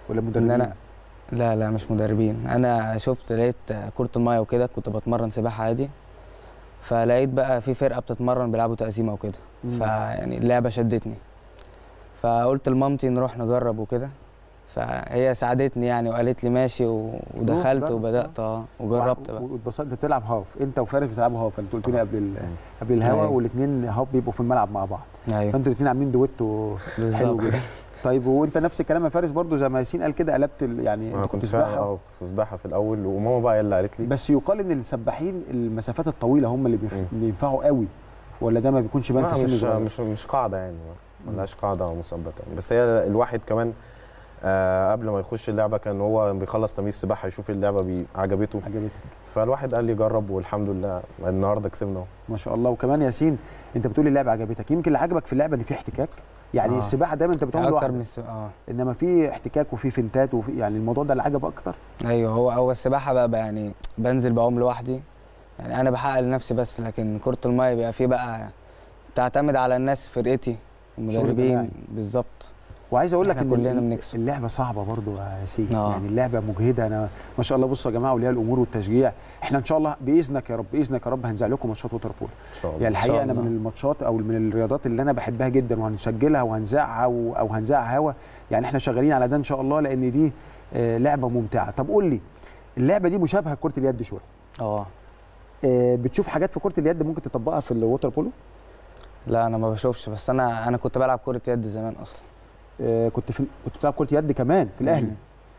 ولا ان مدربين انا لا لا مش مدربين انا شفت لقيت كرة المايه وكده كنت بتمرن سباحة عادي فلقيت بقى في فرقة بتتمرن بيلعبوا تقسيمة وكده مم. فيعني اللعبة شدتني فقلت لمامتي نروح نجرب وكده فهي ساعدتني يعني وقالت لي ماشي و- ودخلت جرب. وبدأت اه وجربت بقى واتبسطت انت بتلعب هاف انت وفارس بتلعبوا هاف انت قلت لي قبل ال- قبل الهوا أيوة. والاثنين هاف بيبقوا في الملعب مع بعض ايوه فانتوا الاثنين عاملين دويتو حلو بالظبط جدا طيب وانت نفس الكلام يا فارس برضو زي ما ياسين قال كده قلبت ال- يعني انا انت كنت سباحة. فعلا اه كنت سباحه في الاول وماما بقى هي اللي قالت لي بس يقال ان السباحين المسافات الطويله هم اللي بيف- بينفعوا قوي ولا ده ما بيكونش باين لا، في سن مش صغير؟ مش مش قاعده يعني ملهاش قاعده مثبته يعني بس هي الواحد كمان آه قبل ما يخش اللعبه كان هو بيخلص تمرين السباحه يشوف اللعبه بي- عجبته عجبتك فالواحد قال لي جرب والحمد لله النهارده كسبنا اهو ما شاء الله وكمان ياسين انت بتقول اللعبه عجبتك يمكن اللي عجبك في اللعبه ان في احتكاك يعني آه. السباحه دايما انت بتعمل اكتر لوحدك من الس- اه انما في احتكاك وفي فنتات وفي يعني الموضوع ده اللي عجب اكتر ايوه هو هو السباحه بقى, بقى يعني بنزل بعوم لوحدي يعني انا بحقق لنفسي بس لكن كره المايه بيبقى فيه بقى تعتمد على الناس فرقتي المدربين جماعي. بالظبط وعايز اقول لك إحنا ان كلنا ال- بنكسب. اللعبه صعبه برضو يا ياسين آه. يعني اللعبه مجهده انا ما شاء الله بصوا يا جماعه اولياء الامور والتشجيع احنا ان شاء الله باذنك يا رب باذنك يا رب هنذاع لكم ماتشات ووتر بولو ان شاء الله يعني إن شاء الحقيقه انا الله. من الماتشات او من الرياضات اللي انا بحبها جدا وهنسجلها وهنذاعها و- او هنذاعها هوا يعني احنا شغالين على ده ان شاء الله لان دي آه، لعبه ممتعه طب قول لي اللعبه دي مشابهه لكره اليد شويه اه آه، بتشوف حاجات في كره اليد ممكن تطبقها في الووتر بولو لا انا ما بشوفش بس انا انا كنت بلعب كره يد زمان اصلا آه، كنت في كنت بتلعب كره يد كمان في الاهلي مم.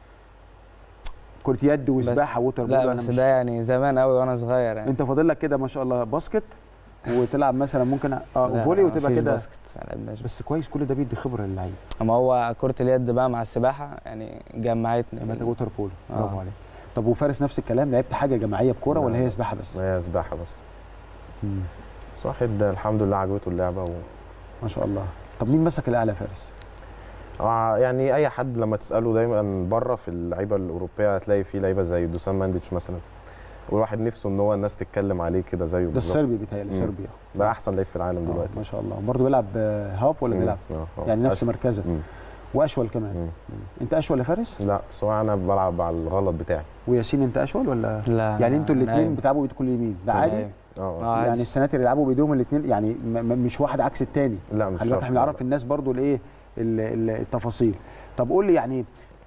كره يد وسباحه ووتر بولو لا أنا بس مش- ده يعني زمان قوي وانا صغير يعني انت فاضل لك كده ما شاء الله باسكت وتلعب مثلا ممكن اه لا، فولي لا، وتبقى مفيش كده باسكت ما لعبناش بس كويس كل ده بيدي خبره للعيب اما هو كره اليد بقى مع السباحه يعني جمعتني لما انت ووتر بولو آه. برافو عليك طب وفارس نفس الكلام لعبت حاجه جماعيه بكوره ولا لا. هي سباحه بس هي سباحه بس مم. بس واحد الحمد لله عجبته اللعبه و... ما شاء الله طب مين مسك الاعلى فارس آه، يعني اي حد لما تساله دايما بره في اللعيبه الاوروبيه هتلاقي في لعيبه زي دوسان مانديتش مثلا والواحد نفسه ان هو الناس تتكلم عليه كده زيه ده بالظبط السربي بيتهيألي مم. صربيا ده احسن لعيب في العالم آه، دلوقتي ما شاء الله برضه بيلعب آه، هاف ولا مم. بيلعب آه، آه. يعني نفس أشول. مركزك مم. واشول كمان مم. مم. انت اشول يا فارس لا بس هو انا بلعب على الغلط بتاعي وياسين انت اشول ولا لا يعني انتوا أنا الاثنين أيوة. بتلعبوا بايدكم اليمين ده عادي أيوة. اه آه، عادي. يعني السناتر اللي يلعبوا بايديهم الاثنين يعني م- م- مش واحد عكس الثاني لا مش خلي بالك شرط. احنا بنعرف الناس برضو الايه ال- ال- التفاصيل طب قول لي يعني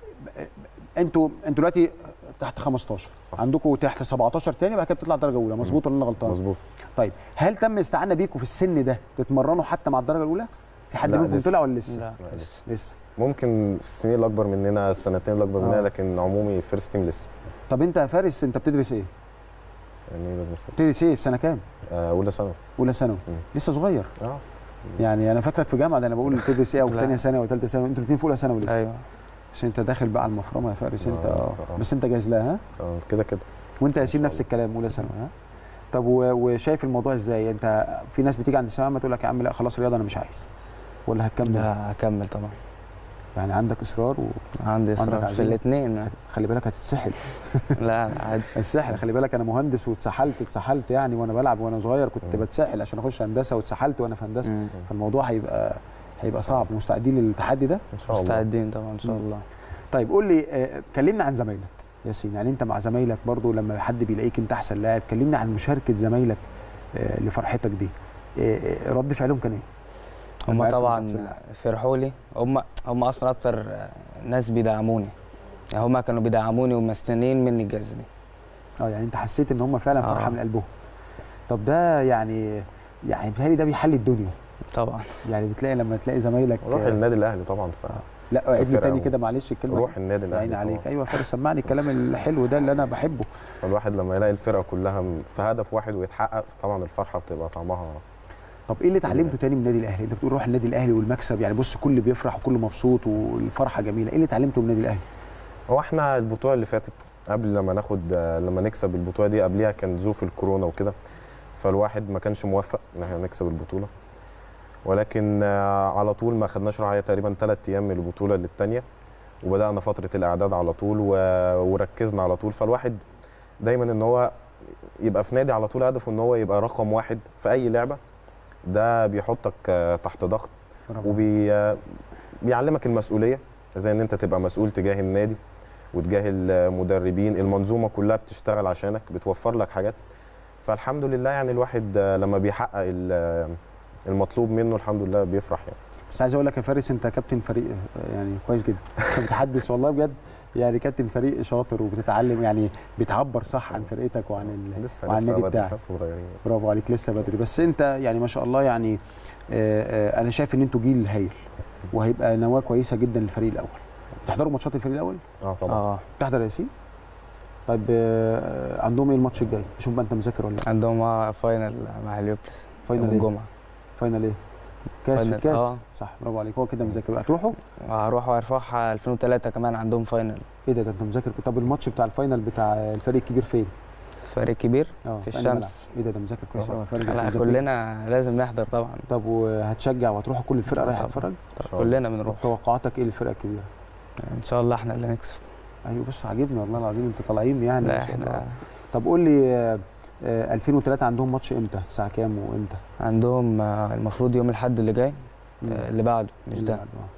انتوا انتوا دلوقتي تحت 15 صح. عندكم تحت 17 تاني بعد كده بتطلع درجه اولى مظبوط ولا انا غلطان مظبوط طيب هل تم استعانه بيكم في السن ده تتمرنوا حتى مع الدرجه الاولى في حد لا، منكم لسه. طلع ولا لسه لا لا، لسه لسه ممكن في السنين الاكبر مننا السنتين الاكبر مننا آه. لكن عمومي فيرست تيم لسه طب انت يا فارس انت بتدرس ايه يعني لسه بتدرس ايه في سنه كام آه، اولى ثانوي اولى ثانوي مم. لسه صغير اه يعني انا فاكرك في جامعه ده انا بقول بتدرس ايه او في لا. ثانيه ثانوي او ثالثه ثانوي انتوا الاثنين في اولى ثانوي لسه ايوه عشان انت داخل بقى على المفرمه يا فارس انت آه، اه آه. بس انت جاهز لها ها آه، كده كده وانت يا إن ياسين شاء نفس الله. الكلام اولى ثانوي ها طب و- وشايف الموضوع ازاي انت في ناس بتيجي عند الثانويه عامه تقول لك يا عم لا خلاص رياضه انا مش عايز ولا هتكمل لا هكمل طبعا يعني عندك اصرار عندي عندك اصرار في عزيمة؟ الاثنين وخلي بالك هتتسحل لا عادي السحل خلي بالك انا مهندس واتسحلت اتسحلت يعني وانا بلعب وانا صغير كنت مم. بتسحل عشان اخش هندسه واتسحلت وانا في هندسه مم. فالموضوع هيبقى هيبقى صعب مستعدين للتحدي ده ان شاء الله مستعدين طبعا ان شاء مم. الله طيب قول لي آه، كلمنا عن زمايلك ياسين يعني انت مع زمايلك برضو لما حد بيلاقيك انت احسن لاعب كلمنا عن مشاركه زمايلك آه، لفرحتك دي آه، آه، رد فعلهم كان ايه؟ لما هم عرفوا طبعا إنت أحسن لاعب. فرحوا لي هم هم اصلا اكتر ناس بيدعموني يعني هم كانوا بيدعموني ومستنيين مني الجائزه دي اه يعني انت حسيت ان هم فعلا فرحه آه. من قلبهم طب ده يعني يعني بيتهيألي ده بيحل الدنيا طبعا يعني بتلاقي لما تلاقي زمايلك روح آه، النادي الاهلي طبعا ف لا عيد لي فرقة تاني و- كده معلش الكلمه روح النادي يا الاهلي عيني عليك طبعاً. ايوه فارس سمعني الكلام الحلو ده اللي انا بحبه فالواحد لما يلاقي الفرقه كلها في هدف واحد ويتحقق طبعا الفرحه بتبقى طعمها طب ايه اللي اتعلمته تاني من النادي الاهلي انت بتقول روح النادي الاهلي والمكسب يعني بص كل بيفرح وكل مبسوط والفرحه جميله ايه اللي اتعلمته من النادي الاهلي هو احنا البطوله اللي فاتت قبل لما ناخد لما نكسب البطوله دي قبليها كان ظروف الكورونا وكده فالواحد ما كانش موفق ان احنا نكسب البطوله ولكن آه، على طول ما خدناش رعايه تقريبا ثلاث ايام من البطوله للثانيه وبدانا فتره الاعداد على طول و... وركزنا على طول فالواحد دايما ان هو يبقى في نادي على طول هدفه ان هو يبقى رقم واحد في اي لعبه ده بيحطك آه، تحت ضغط برافو. وبي آه، بيعلمك المسؤوليه زي ان انت تبقى مسؤول تجاه النادي وتجاه المدربين المنظومه كلها بتشتغل عشانك بتوفر لك حاجات فالحمد لله يعني الواحد آه، لما بيحقق ال- المطلوب منه الحمد لله بيفرح يعني بس عايز اقول لك يا فارس انت كابتن فريق آه، يعني كويس جدا انت متحدث والله بجد يعني كابتن فريق شاطر وبتتعلم يعني بتعبر صح عن فرقتك وعن ال... لسه وعن لسه النادي بدري بتاعك لسه صغيرين برافو عليك لسه بدري بس انت يعني ما شاء الله يعني آه، آه، انا شايف ان انتوا جيل هايل وهيبقى نواه كويسه جدا للفريق الاول بتحضروا ماتشات الفريق الاول اه طبعا اه بتحضر يا ياسين طيب آه، عندهم ايه الماتش الجاي شوف بقى انت مذاكر ولا لا عندهم آه، فاينل مع اليوبلس فاينل يوم ايه الجمعه فاينل ايه كاس فاينل، الكاس آه. صح برافو عليك هو كده مذاكر هتروحوا هروح وارفعها 2003 كمان عندهم فاينل ايه ده ده انت مذاكر طب الماتش بتاع الفاينل بتاع الفريق الكبير فين فريق كبير اه في أنهي ملعب؟ الشمس ايه ده ده مذاكر كويس قوي فريق لا مذاكر. كلنا لازم نحضر طبعا طب وهتشجع وهتروحوا كل الفرقه آه رايحه طبعاً. تتفرج كلنا بنروح توقعاتك ايه للفرقه الكبيره ان شاء الله احنا اللي نكسب ايوه بص عاجبني والله العظيم انتوا طالعين يعني لا ما شاء الله. احنا طب قول لي آه، آه، 2003 عندهم ماتش امتى الساعه كام وامتى عندهم آه، المفروض يوم الاحد اللي جاي آه، اللي بعده مش اللي ده بعده، آه.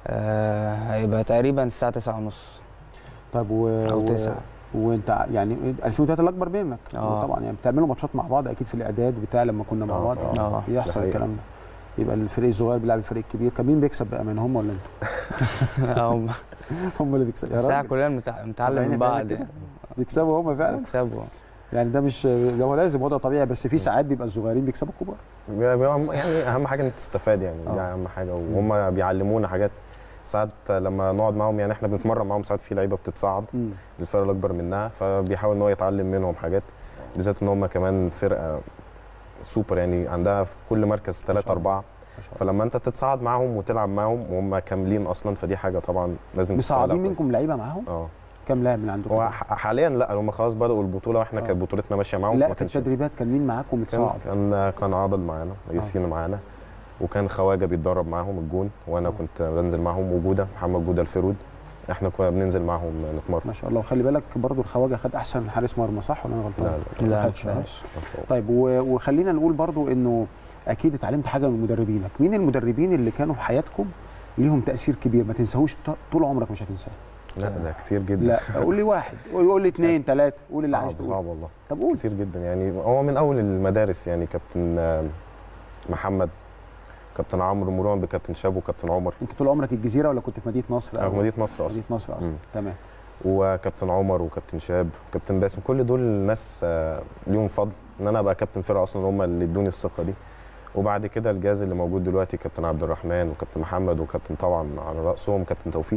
آه هيبقى تقريبا الساعه 9 ونص طب و... او و- 9 وانت ع- يعني 2003 الاكبر منك آه. طبعا يعني بتعملوا ماتشات مع بعض اكيد في الاعداد بتاع لما كنا مع آه بعض طبعاً. آه. بيحصل ده حقيقة. الكلام ده يبقى الفريق الصغير بيلعب الفريق الكبير كان مين بيكسب بقى من هم ولا انتوا؟ هم هم اللي بيكسبوا يا الساعه راجل كلنا بنتع- بنتعلم طالعين من فعلا بعض كده؟ يعني بيكسبوا هم فعلا نكسبوا يعني ده مش ده هو لازم وضع طبيعي بس في ساعات بيبقى الصغيرين بيكسبوا الكبار بيبقى- بيبقى يعني اهم حاجه انك تستفاد يعني دي آه. اهم حاجه وهم بيعلمونا حاجات ساعات لما نقعد معاهم يعني احنا بنتمرن معاهم ساعات في لعيبه بتصعد مم. للفرق الاكبر منها فبيحاول ان هو يتعلم منهم حاجات بالذات ان هم كمان فرقه سوبر يعني عندها في كل مركز ثلاثة الله. أربعة ما شاء الله فلما أنت تتصعد معاهم وتلعب معاهم وهم كاملين أصلا فدي حاجة طبعا لازم تشتغل مصعدين عليها منكم لعيبه معاهم كويس. اه كام لاعب من عندكم هو ح- حاليا لا هم خلاص بدأوا البطولة واحنا آه. كانت بطولتنا ماشية معاهم لا فما في كانش التدريبات كان مين معاكم كان متصعد كان كان عضل معانا ياسين معانا وكان خواجه بيتدرب معاهم الجون وانا كنت بنزل معاهم وجوده محمد جوده الفيرود احنا كنا بننزل معاهم نتمرن ما شاء الله وخلي بالك برضو الخواجه خد احسن حارس مرمى صح ولا انا غلطان؟ لا لا ما خدش، ها؟ ماشي. طيب و- وخلينا نقول برضو انه اكيد اتعلمت حاجه من مدربينك مين المدربين اللي كانوا في حياتكم ليهم تاثير كبير ما تنساهوش ط- طول عمرك مش هتنساه لا ده كتير جدا لا قول لي واحد قول قول لي اثنين ثلاثه قول اللي عايز صعب تقول صعب والله طب قول كتير جدا يعني هو من اول المدارس يعني كابتن آه، محمد كابتن عمرو مران بكابتن شابو كابتن عمر انت طول عمرك الجزيره ولا كنت في مدينه نصر أنا أو- في مدينه نصر اصلا مدينه نصر اصلا مم. تمام وكابتن عمر وكابتن شاب وكابتن باسم كل دول ناس آه، ليهم فضل ان انا ابقى كابتن فرقه اصلا هم اللي ادوني الثقه دي وبعد كده الجهاز اللي موجود دلوقتي كابتن عبد الرحمن وكابتن محمد وكابتن طبعا على راسهم كابتن توفيق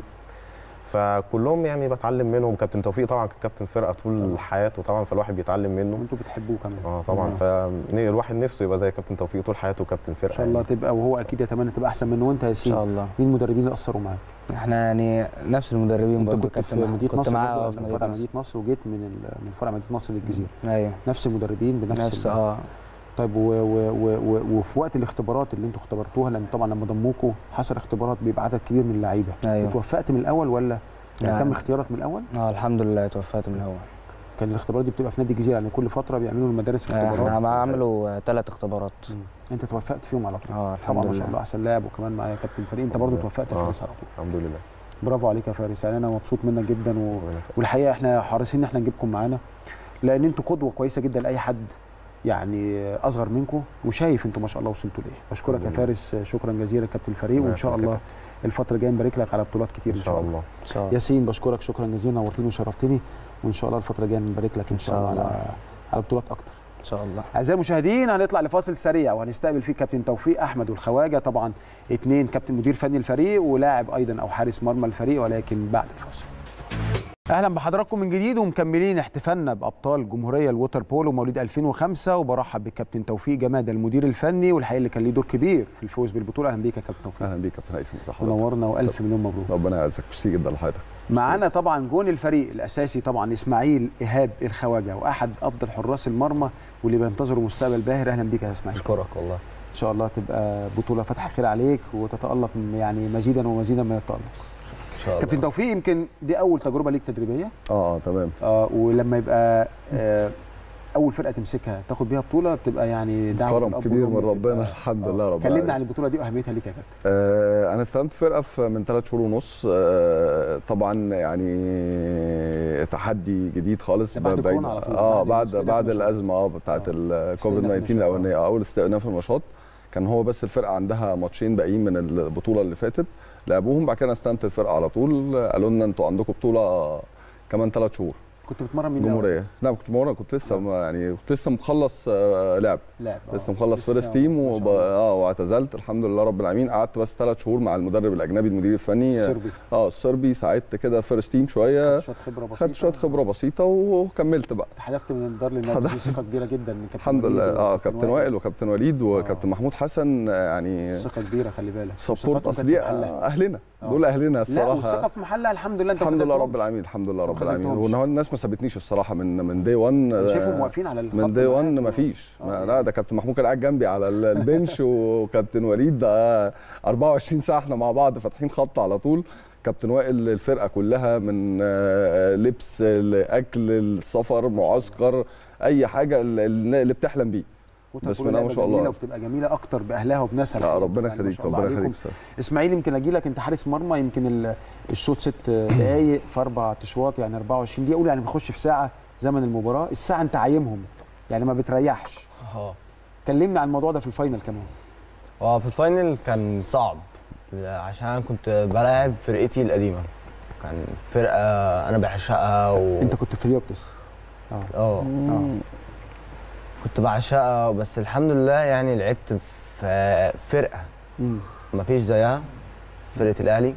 فكلهم يعني بتعلم منهم كابتن توفيق طبعا كان كابتن فرقه طول حياته طبعا فالواحد بيتعلم منه وانتوا بتحبوه كمان اه طبعا فالواحد نفسه يبقى زي كابتن توفيق طول حياته كابتن فرقه ان شاء الله تبقى وهو اكيد يتمنى تبقى احسن منه وانت يا ان ياسين شاء الله مين المدربين اللي اثروا معاك؟ احنا يعني نفس المدربين انت برضه كنت في كابتن مدينه كنت نصر معاه برضه في من فرع مدينه مدينه نصر وجيت من ال- من فرع مدينه نصر للجزيره ايوه نفس المدربين بنفس نفس ال- اه طيب و و و و وفي وقت الاختبارات اللي انتوا اختبرتوها لان طبعا لما ضموكوا حصل اختبارات بيبقى عدد كبير من اللعيبه ايوه اتوفقت من الاول ولا يعني يعني- تم اختيارك من الاول اه الحمد لله توفقت من الاول كان الاختبارات دي بتبقى في نادي الجزيره يعني كل فتره بيعملوا المدارس آه، اختبارات احنا عملوا ثلاث اختبارات مم. انت توفقت فيهم على طول اه الحمد طبعا ما لله شاء الله احسن لاعب وكمان معايا كابتن فريق انت برضه الحمد لله. توفقت في آه. فارس على طول الحمد لله برافو عليك يا فارس يعني انا مبسوط منك جدا و... والحقيقه احنا حريصين ان احنا نجيبكم معانا لان انتوا قدوه كويسه جدا لاي حد يعني اصغر منكم وشايف انتوا ما شاء الله وصلتوا لايه بشكرك يا الحمد لله. فارس شكرا جزيلا كابتن الفريق وان شاء يخليك يا الله الفتره الجايه نبارك لك على بطولات كتير ان شاء الله ان شاء الله ياسين بشكرك شكرا جزيلا نورتني وشرفتني وان شاء الله الفتره الجايه نبارك لك ان إن شاء شاء الله الله. على على بطولات اكتر ان شاء الله اعزائي المشاهدين هنطلع لفاصل سريع وهنستقبل فيه كابتن توفيق احمد والخواجه طبعا اثنين كابتن مدير فني الفريق ولاعب ايضا او حارس مرمى الفريق ولكن بعد الفاصل اهلا بحضراتكم من جديد ومكملين احتفالنا بابطال جمهوريه الووتر بولو مواليد 2005 وبرحب بالكابتن توفيق جماده المدير الفني والحقيقه اللي كان ليه دور كبير في الفوز بالبطوله اهلا بيك يا كابتن توفيق اهلا بيك يا كابتن هيثم ازي حضرتك منورنا والف مليون مبروك ربنا يعزك ميرسي جدا لحضرتك معانا طبعا جون الفريق الاساسي طبعا اسماعيل ايهاب الخواجه واحد افضل حراس المرمى واللي بينتظروا مستقبل باهر اهلا بيك يا اسماعيل اشكرك والله ان شاء الله تبقى بطوله فتح خير عليك وتتالق يعني مزيدا ومزيدا من التالق ان شاء الله كابتن توفيق يمكن دي اول تجربه ليك تدريبيه اه اه تمام اه ولما يبقى آه اول فرقه تمسكها تاخد بيها بطوله بتبقى يعني دعوه كرم الأب كبير من والأم ربنا بتبقى- الحمد آه. لله رب كلمنا العالمين. عن البطوله دي واهميتها ليك يا كابتن آه، انا استلمت فرقه في من ثلاث شهور ونص آه، طبعا يعني تحدي جديد خالص ده بعد بعيد- الكورونا على طول، اه بعد بعد الاستئناف بعد النشاط. الازمه اه بتاعه الكوفيد استئناف 19 النشاط، آه. الاولانيه اول استئناف النشاط كان هو بس الفرقه عندها ماتشين باقيين من البطوله اللي فاتت لعبوهم بعد كده أنا استلمت الفرقه على طول قالوا لنا انتوا عندكم بطوله كمان ثلاث شهور كنت بتمرن مين الأول؟ جمهوريه لا ما كنتش بمرن كنت لسه ما- يعني كنت لسه مخلص آه، لعب لعب آه. لسه مخلص لسه فيرست تيم ما وب... شاء الله. اه واعتزلت الحمد لله رب العالمين قعدت بس ثلاث شهور مع المدرب الاجنبي المدير الفني الصربي. اه الصربي ساعدت كده فيرست تيم شويه شويه خبره بسيطه خدت شويه خبره بسيطه وكملت بقى حذفت من الدار للنادي دي ثقه كبيره جدا من كابتن الحمد وليد لله اه وكابتن كابتن وائل وكابتن وليد وكابتن محمود حسن آه، يعني ثقه كبيره خلي بالك سبورت وثقتهم اصل كانت دي في محلها. اهلنا آه. دول اهلنا لا الصراحه والثقه في محلها الحمد لله انت ما الحمد لله رب خذلتهمش. العالمين الحمد لله ما رب العالمين خذلتهمش. وان هو الناس ما سابتنيش الصراحه من من دي 1 أنا شايفهم واقفين على الخط من دي 1 معاك ما فيش ما لا ده كابتن محمود كان قاعد جنبي على ال- البنش وكابتن وليد ده 24 ساعه احنا مع بعض فاتحين خط على طول كابتن وائل الفرقه كلها من آه، لبس الاكل السفر معسكر اي حاجه اللي اللي بتحلم بيه بسم الله ما شاء الله وبتبقى جميله اكتر باهلها وبناسها لا الحقيقة. ربنا يعني ما يخليك شاء الله ربنا عليكم. يخليك اسماعيل يمكن اجي لك انت حارس مرمى يمكن ال- الشوط ست دقائق في اربع اشواط يعني 24 دقيقه قول يعني بنخش في ساعه زمن المباراه الساعه انت عايمهم يعني ما بتريحش اه كلمني عن الموضوع ده في الفاينل كمان هو في الفاينل كان صعب عشان انا كنت بلعب فرقتي القديمه كان فرقه انا بعشقها و... انت كنت في اليوبلس اه اه كنت بعشقها بس الحمد لله يعني لعبت في فرقه مم. مفيش زيها فرقه الاهلي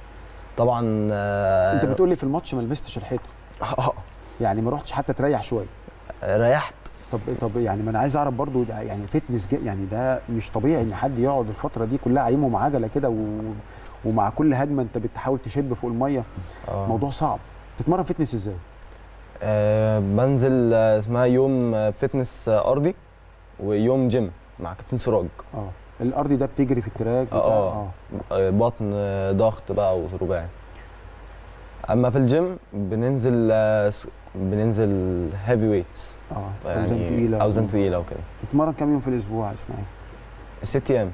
طبعا آه، انت بتقول لي في الماتش ما لبستش الحيطه يعني ما رحتش حتى تريح شويه ريحت طب طب يعني ما انا عايز اعرف برضو ده يعني فتنس جي- يعني ده مش طبيعي ان حد يقعد الفتره دي كلها عايمه مع عجله كده و... ومع كل هجمه انت بتحاول تشب فوق الميه آه. موضوع صعب تتمرن فتنس ازاي آه بنزل آه، اسمها يوم آه، فتنس آه، ارضي ويوم جيم مع كابتن سراج اه الارضي ده بتجري في التراك بتاع- اه اه بطن آه، ضغط بقى ورباعي اما في الجيم بننزل آه، س- بننزل هيفي ويتس اه اوزان تقيله اوزان تقيله وكده تتمرن كام يوم في الاسبوع يا اسماعيل ست ايام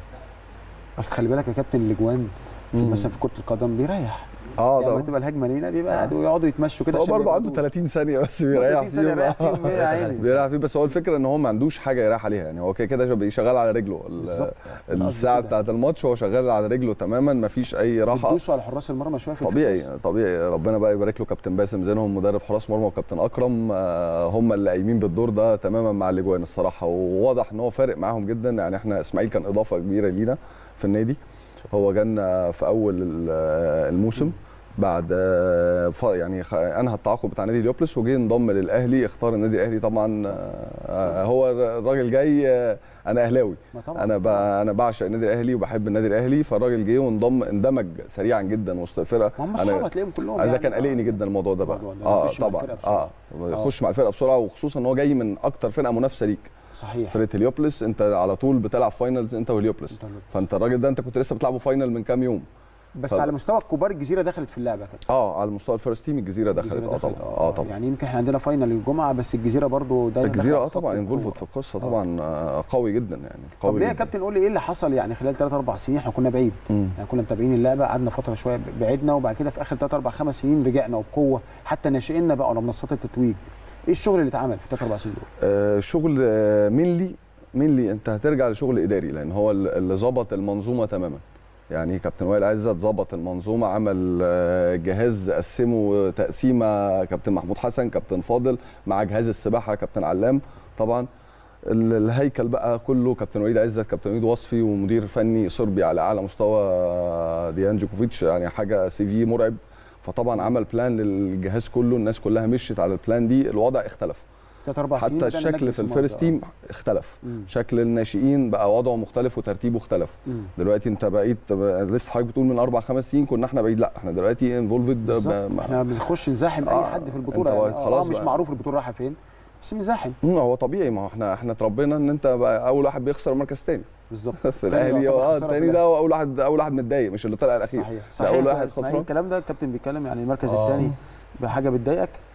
اصل خلي بالك يا كابتن الاجوان في مم. مثلا في كره القدم بيريح اه لما ده تبقى الهجمه لينا بيبقى قاعد ويقعدوا يتمشوا كده هو عشان برضه ما عنده يبردوش. 30 ثانيه بس بيريح 30 ثانية فيهم يريح فيهم إيه يا عيني؟ بيريح فيه بس هو الفكره ان هو ما عندوش حاجه يريح عليها يعني هو كده كده بي- شغال على رجله ال- بالظبط. أنا قصدي الساعه كده. بتاعه الماتش هو شغال على رجله تماما ما فيش اي راحه بتدوسوا على حراس المرمى شويه في طبيعي الفتنس. طبيعي ربنا بقى يبارك له كابتن باسم زينهم مدرب حراس مرمى وكابتن اكرم آه، هم اللي قايمين بالدور ده تماما مع الاجوان الصراحه وواضح ان هو فارق معاهم جدا يعني احنا اسماعيل كان اضافه كبيره لينا في النادي هو جانا في اول ال- الموسم بعد آه، ف- يعني خ- انهى التعاقد بتاع نادي اليوبلس وجه انضم للاهلي اختار النادي الاهلي طبعا آه، هو الراجل جاي آه، انا اهلاوي ما طبعا انا ب... انا بعشق النادي الاهلي وبحب النادي الاهلي فالراجل جه وانضم اندمج سريعا جدا وسط الفرقه ما هم أنا- اصحاب هتلاقيهم كلهم انا ده يعني. كان قلقني جدا الموضوع ده بقى الموضوع ده، اه يخش مع طبعا الفرقة بسرعة. اه يخش مع الفرقه بسرعه وخصوصا ان هو جاي من اكتر فرقه منافسه ليك صحيح فرقه اليوبلس انت على طول بتلعب فاينلز انت واليوبلس أنت واليوبلس. فانت الراجل ده انت كنت لسه بتلعبه فاينل من كام يوم بس ف- على مستوى كبار الجزيره دخلت في اللعبه كده اه على مستوى الفيرست تيم الجزيره دخلت الجزيرة اه طبعا دخلت، اه طبعا يعني يمكن احنا عندنا فاينل الجمعه بس الجزيره برضو دايما الجزيره داخلة اه في خط طبعا القوة. انفولفد في القصه طبعا آه قوي جدا يعني طب قوي ليه يا جدا كابتن قول لي ايه اللي حصل يعني خلال 3 4 سنين احنا كنا بعيد مم. يعني كنا متابعين اللعبه قعدنا فتره شويه بعدنا وبعد كده في اخر 3 4 5 سنين رجعنا وبقوه حتى ناشئيننا بقوا على منصات التتويج ايه الشغل اللي اتعمل في 3 4 سنين دول آه شغل آه مينلي مينلي انت هترجع لشغل اداري لان هو ال- اللي ظبط المنظومه تماما يعني كابتن وائل عزت ظبط المنظومه عمل آه، جهاز قسمه تقسيمه كابتن محمود حسن كابتن فاضل مع جهاز السباحه كابتن علام طبعا ال- الهيكل بقى كله كابتن وليد عزت كابتن وليد وصفي ومدير فني صربي على اعلى مستوى آه، ديان جوكوفيتش يعني حاجه سي في مرعب فطبعا عمل بلان للجهاز كله الناس كلها مشيت على البلان دي الوضع اختلف 3 4 سنين حتى بدأنا الشكل نجلس في المرة. الفيرست تيم اختلف مم. شكل الناشئين بقى وضعه مختلف وترتيبه اختلف مم. دلوقتي انت بقيت لسه حضرتك بتقول من اربع خمس سنين كنا احنا بعيد لا احنا دلوقتي انفولفد بالظبط. احنا بنخش نزاحم آه، اي حد في البطوله انت يعني خلاص خلاص مش بقى. معروف البطوله رايحه فين بس مزاحم هو طبيعي ما هو احنا احنا اتربينا ان انت بقى اول واحد بيخسر مركز تاني بالظبط في تاني الاهلي يعتبر اه خسارة في التاني الأهلي. ده اول واحد اول واحد متضايق مش اللي طلع الاخير صحيح لا صحيح اول يا واحد إسماعيل خسران الكلام ده الكابتن بيتكلم يعني المركز آه. الثاني بحاجه بتضايقك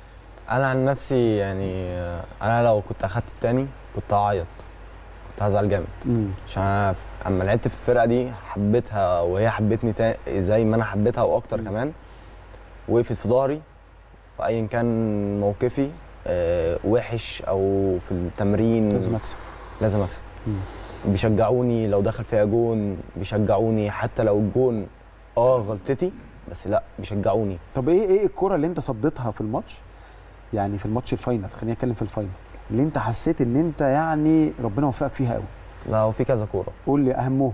انا عن نفسي يعني آه، انا لو كنت اخدت التاني كنت هعيط كنت هزعل جامد مم. عشان أنا اما لعبت في الفرقه دي حبيتها وهي حبتني تا- زي ما انا حبيتها واكتر كمان وقفت في ظهري في ايا كان موقفي آه، وحش او في التمرين لازم اكسب لازم اكسب بيشجعوني لو دخل فيها جون بيشجعوني حتى لو الجون اه غلطتي بس لا بيشجعوني طب ايه ايه الكرة اللي انت صديتها في الماتش يعني في الماتش الفاينل خلينا نتكلم في الفاينل اللي انت حسيت ان انت يعني ربنا وفقك فيها قوي لا وفي كذا كوره قول لي اهمهم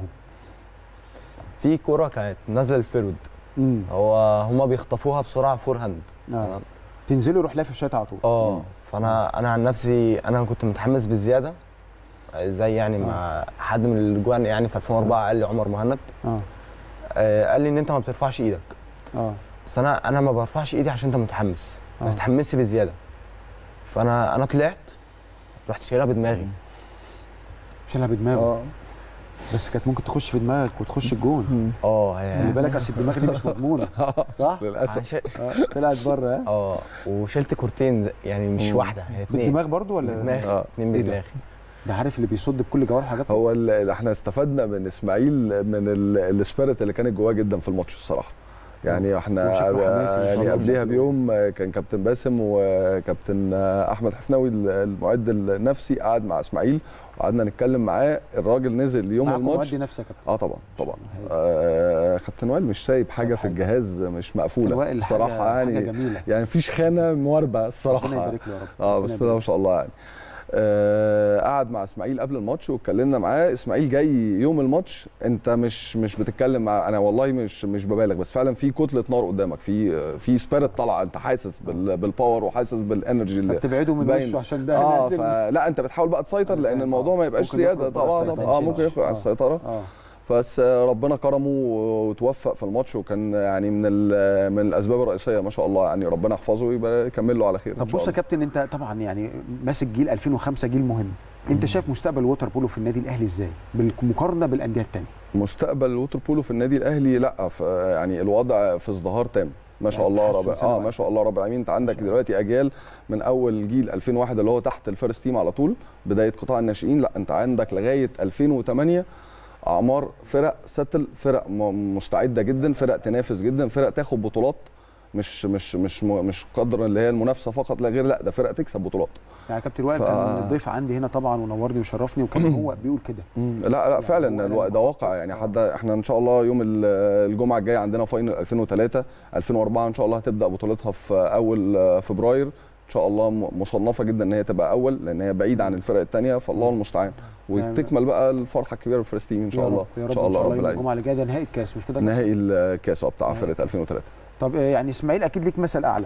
في كوره كانت نازله الفيرود امم هو هما بيخطفوها بسرعه فور هاند آه. تنزلوا يروح لافف شويه على طول اه فانا انا عن نفسي انا كنت متحمس بزياده زي يعني مع حد من الاجوان يعني في 2004 قال لي عمر مهند اه آه، قال لي ان انت ما بترفعش ايدك اه بس انا انا ما برفعش ايدي عشان انت متحمس آه. بس اتحمست بزياده فانا انا طلعت رحت شايلها بدماغي شالها بدماغه بس كانت ممكن تخش في دماغك وتخش الجون اه خلي يعني بالك اصل الدماغ دي مش مضمونه صح؟ للاسف آه، طلعت بره ها اه وشلت كورتين زي- يعني مش مم. واحده هي اتنين بالدماغ برضو ولا بدماغي آه. اتنين إيه ده؟ بدماغي ده عارف اللي بيصد بكل جوارح حاجات هو ال- احنا استفدنا من اسماعيل من ال- السبيريت اللي كانت جواه جدا في الماتش الصراحه يعني احنا وشكله حماسي ما شاء يعني الله قبليها شكله. بيوم كان كابتن باسم وكابتن احمد حفناوي المعد النفسي قعد مع اسماعيل وقعدنا نتكلم معاه الراجل نزل يوم معاكم الماتش مودي نفسك اه طبعا طبعا آه كابتن وائل مش سايب حاجه في حاجة. الجهاز مش مقفوله وائل الصراحه حاجة- يعني حاجة جميلة. يعني مفيش خانه مواربه الصراحه ربنا يبارك له يا رب اه ربنا بسم يبارك الله له. ما شاء الله يعني آه قعد مع اسماعيل قبل الماتش واتكلمنا معاه اسماعيل جاي يوم الماتش انت مش مش بتتكلم مع انا والله مش مش ببالغ بس فعلا في كتله نار قدامك في في سبيريت طالعه انت حاسس بال بالباور وحاسس بالانرجي اللي بتبعده من باين. وشه عشان ده اه نازل. فلا انت بتحاول بقى تسيطر أنا لان فاهم. الموضوع ما يبقاش ممكن زياده يخرج بره طبعا السيطرة. اه ممكن يخرج عن آه. السيطره اه بس ربنا كرمه وتوفق في الماتش وكان يعني من ال- من الاسباب الرئيسيه ما شاء الله يعني ربنا يحفظه ويبقى يكمل له على خير إن طب شاء بص يا الله. كابتن انت طبعا يعني ماسك جيل 2005 جيل مهم انت شايف مستقبل الووتر بولو في النادي الاهلي ازاي بالمقارنه بالانديه الثانيه مستقبل الووتر بولو في النادي الاهلي لا ف- يعني الوضع في ازدهار تام ما شاء يعني الله تحسن رب سنة اه واحدة. ما شاء الله رب العالمين انت عندك دلوقتي اجيال من اول جيل 2001 اللي هو تحت الفيرست تيم على طول بدايه قطاع الناشئين لا انت عندك لغايه 2008 اعمار فرق ستل فرق م- مستعده جدا فرق تنافس جدا فرق تاخد بطولات مش مش مش مش قدر اللي هي المنافسه فقط لا غير لا ده فرق تكسب بطولات يعني كابتن وائل ف- كان الضيف عندي هنا طبعا ونورني وشرفني وكان هو بيقول كده لا لا فعلا هو الو- ده واقع يعني حتى احنا ان شاء الله يوم ال- الجمعه الجايه عندنا فاينل 2003 2004 ان شاء الله هتبدا بطولتها في اول فبراير ان شاء الله م- مصنفه جدا ان هي تبقى اول لان هي بعيده عن الفرق الثانيه فالله المستعان وتكمل بقى الفرحه الكبيره بالفرست تيم ان شاء يا الله رب يا ان شاء الله رب يوم العالمين الجمعه اللي جايه ده نهائي الكاس مش كده نهائي الكاس آه، بتاع نهائي فرقه الكاس. 2003 طب آه، يعني اسماعيل اكيد ليك مثل اعلى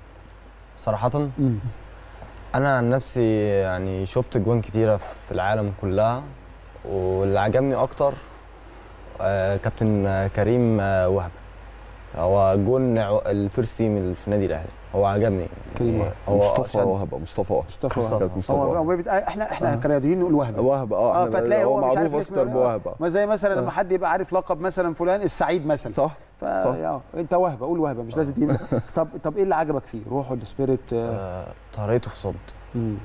صراحه انا عن نفسي يعني شفت جوان كتيره في العالم كلها واللي عجبني اكتر آه، كابتن آه، كريم آه، وهب هو جون عو- الفيرست تيم اللي في النادي الاهلي هو عجبني كريم يعني وهب. هو مصطفى شد- وهب مصطفى وهب مصطفى مصطفى. وهب. كابتن مصطفى هو وهب. هو بيبقى احنا احنا آه. كرياضيين نقول وهب وهب اه اه احنا فتلاقي هو هو مش عارف معروف اسمه اكتر إيه. بوهب آه. ما زي مثلا لما حد يبقى عارف لقب مثلا فلان السعيد مثلا صح ف صح. آه، انت وهبه قول وهبه مش لازم تجيب طب طب ايه اللي عجبك فيه روحه السبيريت آه. آه، طريقته في الصد مم.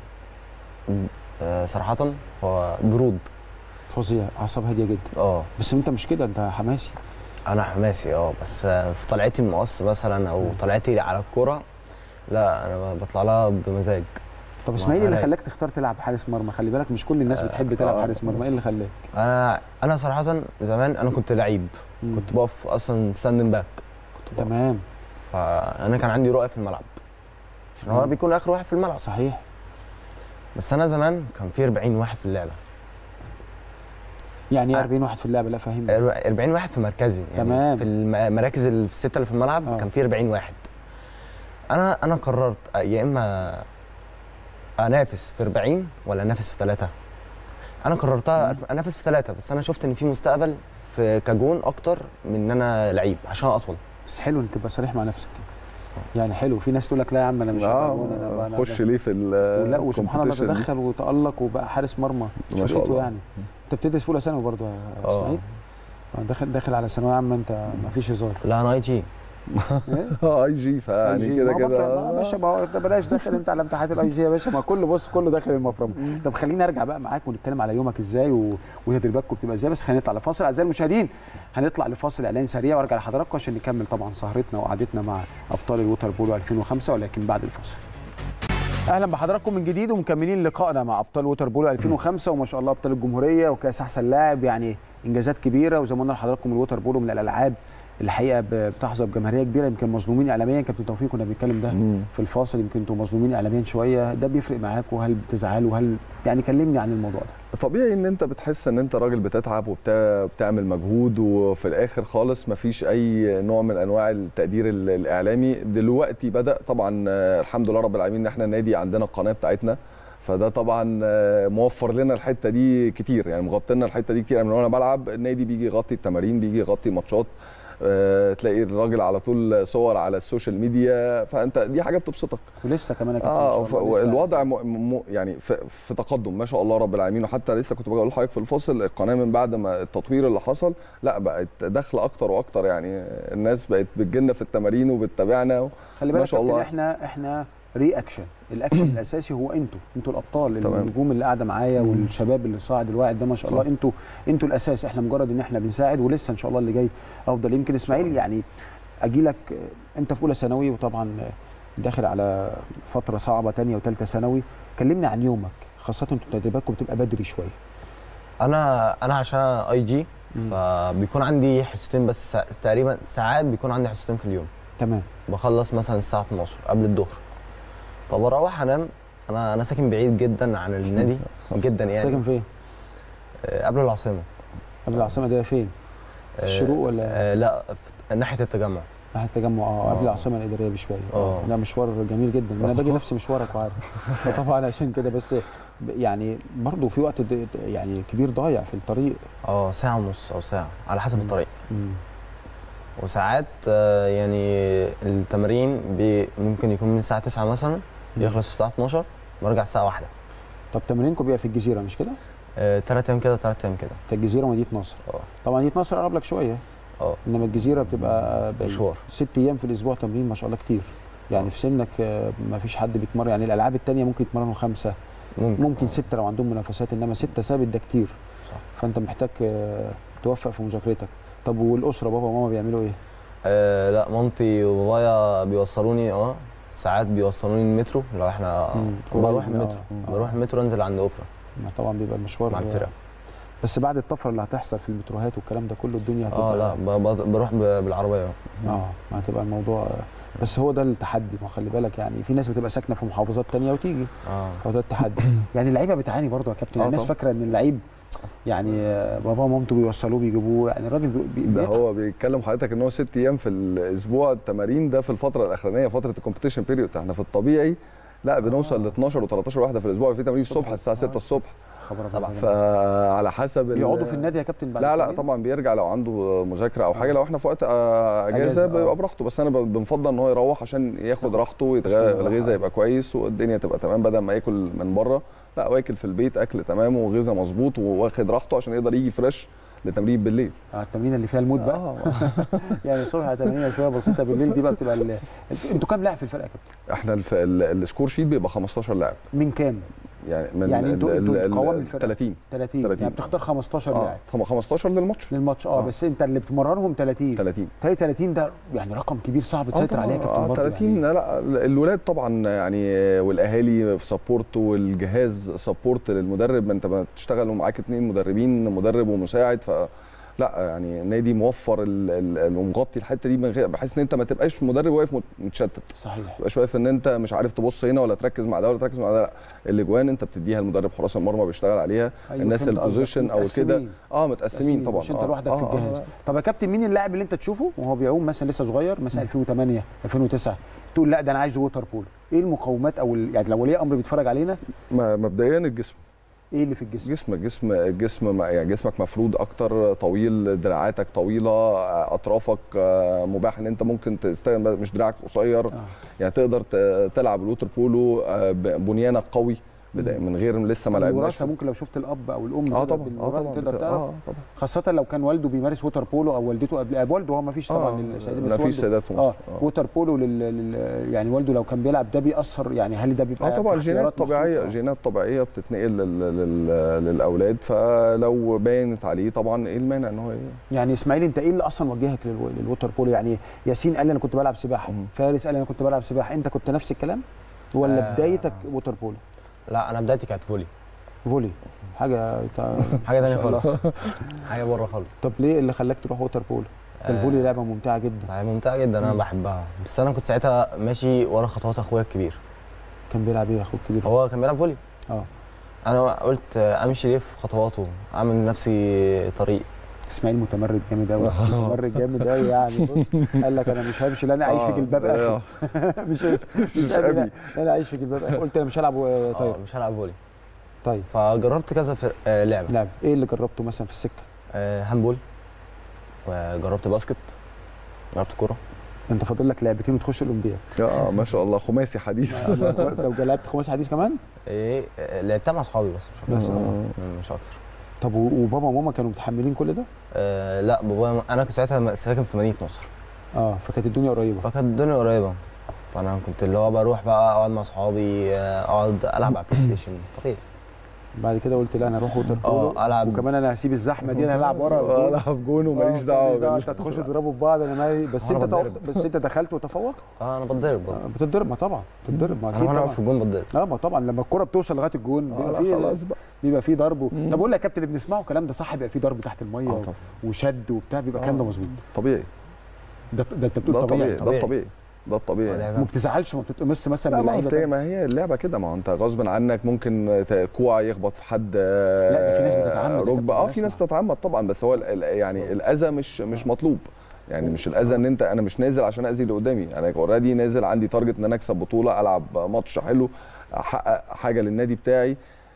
آه، صراحه هو برود فظيع اعصاب هاديه جدا اه بس انت مش كده انت حماسي انا حماسي اه بس آه، في طلعتي من المقص مثلا او طلعتي على الكوره لا انا بطلع لها بمزاج طب ما اسماعيل إيه اللي أنا- خلاك تختار تلعب حارس مرمى خلي بالك مش كل الناس بتحب تلعب آه. حارس مرمى ايه اللي خلاك انا انا صراحه زمان انا كنت لعيب مم. كنت بقف اصلا ستاندن باك كنت بقف تمام فانا كان عندي رؤيه في الملعب عشان هو مم. بيكون اخر واحد في الملعب صحيح بس انا زمان كان في 40 واحد في اللعبه يعني ايه آه. 40 واحد في اللعبه لا فاهمني 40 واحد في مركزي يعني تمام. في المراكز اللي في السته اللي في الملعب آه. كان في 40 واحد انا انا قررت يا اما انافس في 40 ولا انافس في ثلاثه انا قررتها انافس في ثلاثه بس انا شفت ان في مستقبل في كجون اكتر من ان انا لعيب عشان اطول بس حلو انك تبقى صريح مع نفسك يعني حلو في ناس تقول لك لا يا عم انا مش هبقى جون، انا بقى- اه أنا خش بقى- ليه في ال ولا وسبحان الله competition دي. تدخل وتالق وبقى حارس مرمى ما شاء شريته الله. يعني انت بتدرس في اولى ثانوي برضه يا اه اسماعيل آه، داخل داخل على ثانويه عامه انت ما فيش هزار لا انا اي جي اه اي جي فيعني كده كده يا باشا ما هو بلاش داخل انت على امتحانات الاي جي يا باشا ما كله بص كله داخل المفرمه طب خليني ارجع بقى معاك ونتكلم على يومك ازاي و... وتدريباتكم بتبقى ازاي بس خلينا نطلع لفاصل اعزائي المشاهدين هنطلع لفاصل اعلان سريع وارجع لحضراتكم عشان نكمل طبعا سهرتنا وقعدتنا مع ابطال الووتر بولو 2005 ولكن بعد الفاصل اهلا بحضراتكم من جديد ومكملين لقائنا مع ابطال ووتر بولو 2005 وما شاء الله ابطال الجمهوريه وكاس احسن لاعب يعني انجازات كبيره وزي ما قلنا لحضراتكم الووتر بولو من الالعاب الحقيقه ب- بتحظى بجماهيريه كبيره يمكن مظلومين اعلاميا كابتن توفيق كنا بنتكلم ده في الفاصل يمكن انتم مظلومين اعلاميا شويه ده بيفرق معاكم هل بتزعلوا هل يعني كلمني عن الموضوع ده طبيعي ان انت بتحس ان انت راجل بتتعب وبتعمل مجهود وفي الاخر خالص مفيش اي نوع من انواع التقدير ال- الاعلامي دلوقتي بدا طبعا آه، الحمد لله رب العالمين ان احنا النادي عندنا القناه بتاعتنا فده طبعا آه، موفر لنا الحته دي كتير يعني مغطي لنا الحته دي كتير يعني من وانا بلعب النادي بيجي يغطي التمارين بيجي يغطي ماتشات آه، تلاقي الراجل على طول صور على السوشيال ميديا فانت دي حاجه بتبسطك ولسه كمان يا كابتن اه إن ف- شاء الله لسه- الوضع م... م... يعني في... في تقدم ما شاء الله رب العالمين وحتى لسه كنت بقول لحضرتك في الفاصل القناه من بعد ما التطوير اللي حصل لا بقت داخله اكتر واكتر يعني الناس بقت بتجيلنا في التمارين وبتتابعنا خلي ما بالك شاء كابتن الله احنا احنا رياكشن الاكشن الاساسي هو انتوا انتوا الابطال تمام. النجوم اللي قاعده معايا والشباب اللي صاعد الواعد ده ما شاء الله صح. انتوا انتوا الاساس احنا مجرد ان احنا بنساعد ولسه ان شاء الله اللي جاي افضل يمكن اسماعيل يعني اجي لك آه، انت في اولى ثانوي وطبعا آه، داخل على فتره صعبه تانية وثالثه ثانوي كلمني عن يومك خاصه انتوا تدريباتكم بتبقى بدري شويه انا انا عشان اي جي فبيكون عندي حصتين بس سا... تقريبا ساعات بيكون عندي حصتين في اليوم تمام بخلص مثلا الساعه 12 قبل الظهر فبروح انام انا انا ساكن بعيد جدا عن النادي جدا يعني ساكن فين آه، قبل العاصمه قبل العاصمه ده فين في آه، الشروق ولا آه لا في ناحيه التجمع ناحيه التجمع اه قبل آه. العاصمه الاداريه بشويه آه. لا مشوار جميل جدا انا آه. باجي نفس مشوارك وعارف فطبعا عشان كده بس ب- يعني برضه في وقت د- يعني كبير ضايع في الطريق اه ساعه ونص او ساعه على حسب مم. الطريق مم. وساعات آه، يعني التمرين بي ممكن يكون من الساعه 9 مثلا مم. يخلص الساعه 12 برجع الساعه 1 طب تمرينكم بيبقى في الجزيره مش كده؟ ثلاث ايام كده ثلاث ايام كده في الجزيره ومدينه نصر اه طبعا مدينه نصر قرب لك شويه اه انما الجزيره بتبقى بعيد. مشوار. ست ايام في الاسبوع تمرين ما شاء الله كتير يعني في سنك آه، ما فيش حد بيتمرن يعني الالعاب التانية ممكن يتمرنوا خمسه ممكن ممكن آه. سته لو عندهم منافسات انما سته ثابت ده كتير صح. فانت محتاج آه، توفق في مذاكرتك طب والاسره بابا وماما بيعملوا ايه؟ آه لا مامتي وبابايا بيوصلوني اه ساعات بيوصلوني المترو لو احنا مم. بروح قريب، المترو آه. بروح المترو انزل عند اوبرا ما طبعا بيبقى المشوار مع الفرقه بس بعد الطفره اللي هتحصل في المتروهات والكلام ده كله الدنيا هتبقى اه لا ب- ب- بروح ب- بالعربيه اه ما هتبقى الموضوع بس هو ده التحدي ما هو خلي بالك يعني في ناس بتبقى ساكنه في محافظات تانية وتيجي اه فهو ده التحدي يعني اللعيبه بتعاني برضه يا كابتن آه الناس طبعا. فاكره ان اللعيب يعني آه، باباه ومامته بيوصلوه بيجيبوه يعني الراجل بي- بي- ده بيتعب. هو بيتكلم حضرتك ان هو ست ايام في الاسبوع التمارين ده في الفتره الاخرانيه فتره الكومبيتيشن بيريود احنا في الطبيعي لا بنوصل ل 12 و13 واحده في الاسبوع في تمارين الصبح الساعه 6 الصبح خبر سبعة. أبيض. فعلى حسب ال- بيقعدوا في النادي يا كابتن بعد لا لا التمرين؟ طبعا بيرجع لو عنده مذاكره او حاجه لو احنا في وقت آه، أجازة، اجازه آه. بيبقى براحته بس انا ب- بنفضل ان هو يروح عشان ياخد راحته يستنى ويتغ- الراحة. الغذاء يبقى كويس والدنيا تبقى تمام بدل ما ياكل من بره لا واكل في البيت اكل تمام وغذاء مظبوط واخد راحته عشان يقدر يجي فريش لتمرين بالليل آه، التمرين اللي فيها الموت بقى آه. يعني الصبح تمرين شويه بسيطه بالليل دي بقى بتبقى ال- انتوا- انتوا كام لاعب في الفرقه يا كابتن؟ احنا الف... ال- السكور شيت بيبقى 15 لاعب من كام؟ يعني من يعني انتوا انتوا قوام الفرقه 30 30 30. يعني بتختار 15 اه لاعب هم 15 للماتش للماتش اه آه. بس انت اللي بتمرنهم 30 30 تهيألي 30 ده يعني رقم كبير صعب تسيطر عليه يا كابتن اه برضه 30 يعني. لا الولاد طبعا يعني والاهالي في سبورت والجهاز سبورت للمدرب ما انت بتشتغل ومعاك اثنين مدربين مدرب ومساعد ف لا يعني النادي موفر ال- ال- ومغطي الحته دي من غير بحيث ان انت ما تبقاش مدرب واقف مت- متشتت صحيح ما تبقاش واقف ان انت مش عارف تبص هنا ولا تركز مع ده ولا تركز مع ده لا الاجوان انت بتديها لمدرب حراس المرمى بيشتغل عليها أيوة، الناس فهمت قصدك. البوزيشن او كده متقسمين. اه متقسمين طبعا مش انت آه. لوحدك في آه، آه، الجهاز آه. طب يا كابتن مين اللاعب اللي انت تشوفه وهو بيعوم مثلا لسه صغير مثلا 2008 2009 تقول لا ده انا عايز ووتر بول ايه المقومات او ال- يعني لو ولي امر بيتفرج علينا ما- مبدئيا الجسم ايه اللي في الجسم جسمك جسم الجسم ما- يعني جسمك مفرود اكتر طويل دراعاتك طويله اطرافك آه، مباح ان انت ممكن تستخدم مش دراعك قصير آه. يعني تقدر ت- تلعب الووتر بولو آه، ب- بنيانك قوي بدايه من غير لسه ما لعبناش الوراثه ممكن لو شفت الاب او الام اه كده طبعا اه بالوراثة طبعا تقدر بت- تعرف اه طبعا خاصة لو كان والده بيمارس ووتر بولو او والدته قبل آه، والده هو ما فيش طبعا آه، للسيدات ما فيش والده- سيدات في مصر. اه آه. ووتر بولو لل... لل... يعني والده لو كان بيلعب ده بيأثر يعني هل ده بيبقى اه طبعا في جينات اختيارات طبيعيه محطوطة؟ جينات طبيعيه بتتنقل لل... لل... للاولاد فلو بانت عليه طبعا ايه المانع ان هو ي- يعني اسماعيل انت ايه اللي اصلا وجهك للو... للووتر بولو يعني ياسين قال لي انا كنت بلعب سباحه فارس قال لي انا كنت بلعب سباحه انت كنت نفس الكلام ولا آه. بدايتك ووتر بولو لا انا بدايتي كانت فولي فولي حاجه تا... حاجه ما تانية شاء الله. خالص حاجه بره خالص طب ليه اللي خلاك تروح ووتر بولو ده الفولي لعبه ممتعه جدا هي ممتعه جدا انا مم. بحبها بس انا كنت ساعتها ماشي ورا خطوات اخويا الكبير كان بيلعب ايه اخوك الكبير هو كان بيلعب فولي اه انا قلت امشي ليه في خطواته اعمل لنفسي طريق اسماعيل متمرد جامد قوي متمرد جامد قوي يعني بص قال لك انا مش همشي لا انا عايش في آه، جلباب آه. اخي مش مش مش أبي، لا. أبي. انا عايش في جلباب اخي قلت انا مش هلعب و- طيب اه مش هلعب فولي طيب فجربت كذا فر... آه لعبه لعب ايه اللي جربته مثلا في السكه آه هاندبول وجربت باسكت جربت كوره انت فاضل لك لعبتين وتخش الاولمبياد اه ما شاء الله خماسي حديث لو لعبت خماسي حديث كمان ايه آه، لعبتها مع اصحابي بس مش بس اكتر آه. مم، مش اكتر طب و- وبابا وماما كانوا متحملين كل ده آه لا بابا انا كنت ساعتها ساكن في مدينه نصر اه فكانت الدنيا قريبه فكانت الدنيا قريبه فانا كنت اللي هو بروح بقى اقعد مع اصحابي آه، اقعد العب على البلاي ستيشن طبيعي بعد كده قلت لا انا اروح ووتر بولو اه العب وكمان انا هسيب الزحمه دي انا هلعب ورا الجون. العب جون وماليش آه، دعوه ماليش دعوه بال- انت تخشوا تضربوا في بعض انا مالي بس أنا انت تو... بتضرب. بس انت دخلت وتفوق اه انا بتضرب برضه آه، بتتضرب ما طبعا بتتضرب ما انا اكيد وانا طبعا واقف في الجون بتضرب اه ما طبعا لما الكره بتوصل لغايه الجون آه، بيبقى لا فيه خلاص بقى بيبقى فيه ضرب و... مم. طب اقول لك يا كابتن اللي بنسمعه الكلام ده صح بيبقى فيه ضرب تحت الميه اه و... طبعا وشد وبتاع بيبقى الكلام ده مظبوط طبيعي ده ده انت بتقول ده طبيعي طبيعي ده الطبيعي ده الطبيعي لعبة. ما بتزعلش ما بتتقمص مثلا لا ما باللعيبه اصل هي ده؟ ما هي اللعبه كده ما هو انت غصب عنك ممكن ت- كوع يخبط في حد لا، ده في ناس بتتعمد يا ركبه كابتن، اه أنا في ناس أسمع. بتتعمد طبعا بس هو ال- ال- يعني الاذى مش مش مطلوب يعني مش الاذى ان انت انا مش نازل عشان اذي اللي قدامي انا اوريدي نازل عندي تارجت ان انا اكسب بطوله العب ماتش حلو احقق حاجه للنادي بتاعي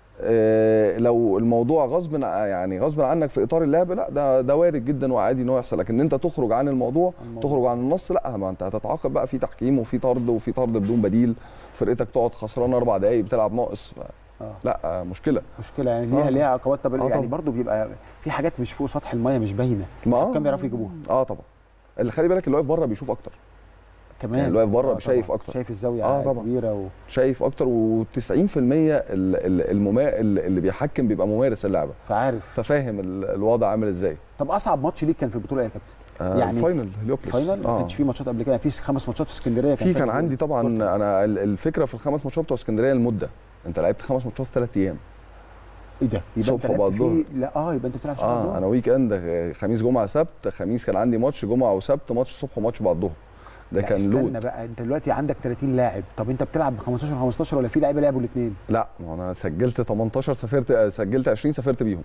آه، لو الموضوع غصب ع- يعني غصب عنك في اطار اللعب لا ده ده وارد جدا وعادي ان هو يحصل لكن انت تخرج عن الموضوع الموضوع. تخرج عن النص لا ما انت هتتعاقب بقى في تحكيم وفي طرد وفي طرد بدون بديل فرقتك تقعد خسران اربع دقايق بتلعب ناقص ف- آه. لا آه، مشكله مشكله يعني ليها آه. ليها عقبات طب آه يعني طبعا. برضو بيبقى في حاجات مش فوق سطح الميه مش باينه ما الحكام بيعرفوا يجيبوها اه طبعا اللي خلي بالك اللي واقف بره بيشوف اكتر كمان يعني اللي واقف بره آه، شايف طبعاً. أكتر. شايف الزاويه آه، طبعاً. كبيره و... شايف اكتر و90% المما اللي بيحكم بيبقى ممارس اللعبه فعارف ففاهم ال- الوضع عامل ازاي طب اصعب ماتش ليك كان في البطوله ايه يا كابتن؟ آه يعني فاينل هليوبلس فاينل ما آه. كانش في ماتشات قبل كده في خمس ماتشات في اسكندريه في كان فاكر عندي طبعا سبورتنج. انا ال- الفكره في الخمس ماتشات بتوع اسكندريه المده انت لعبت خمس ماتشات في ثلاث ايام ايه ده؟ يبقى صبح انت لعبت وبعد فيه الظهر. لا اه يبقى انت بتلعب صبح اه الظهر. انا ويك اند آه، خميس جمعه سبت خميس كان عندي ماتش جمعه وسبت ماتش صبح وماتش بعد الظهر ده لا، كان استنى لود بقى انت دلوقتي عندك 30 لاعب طب انت بتلعب ب 15 15 ولا في لعيبه لعبوا الاثنين؟ لا ما هو انا سجلت 18 سافرت آه، سجلت 20 سافرت بيهم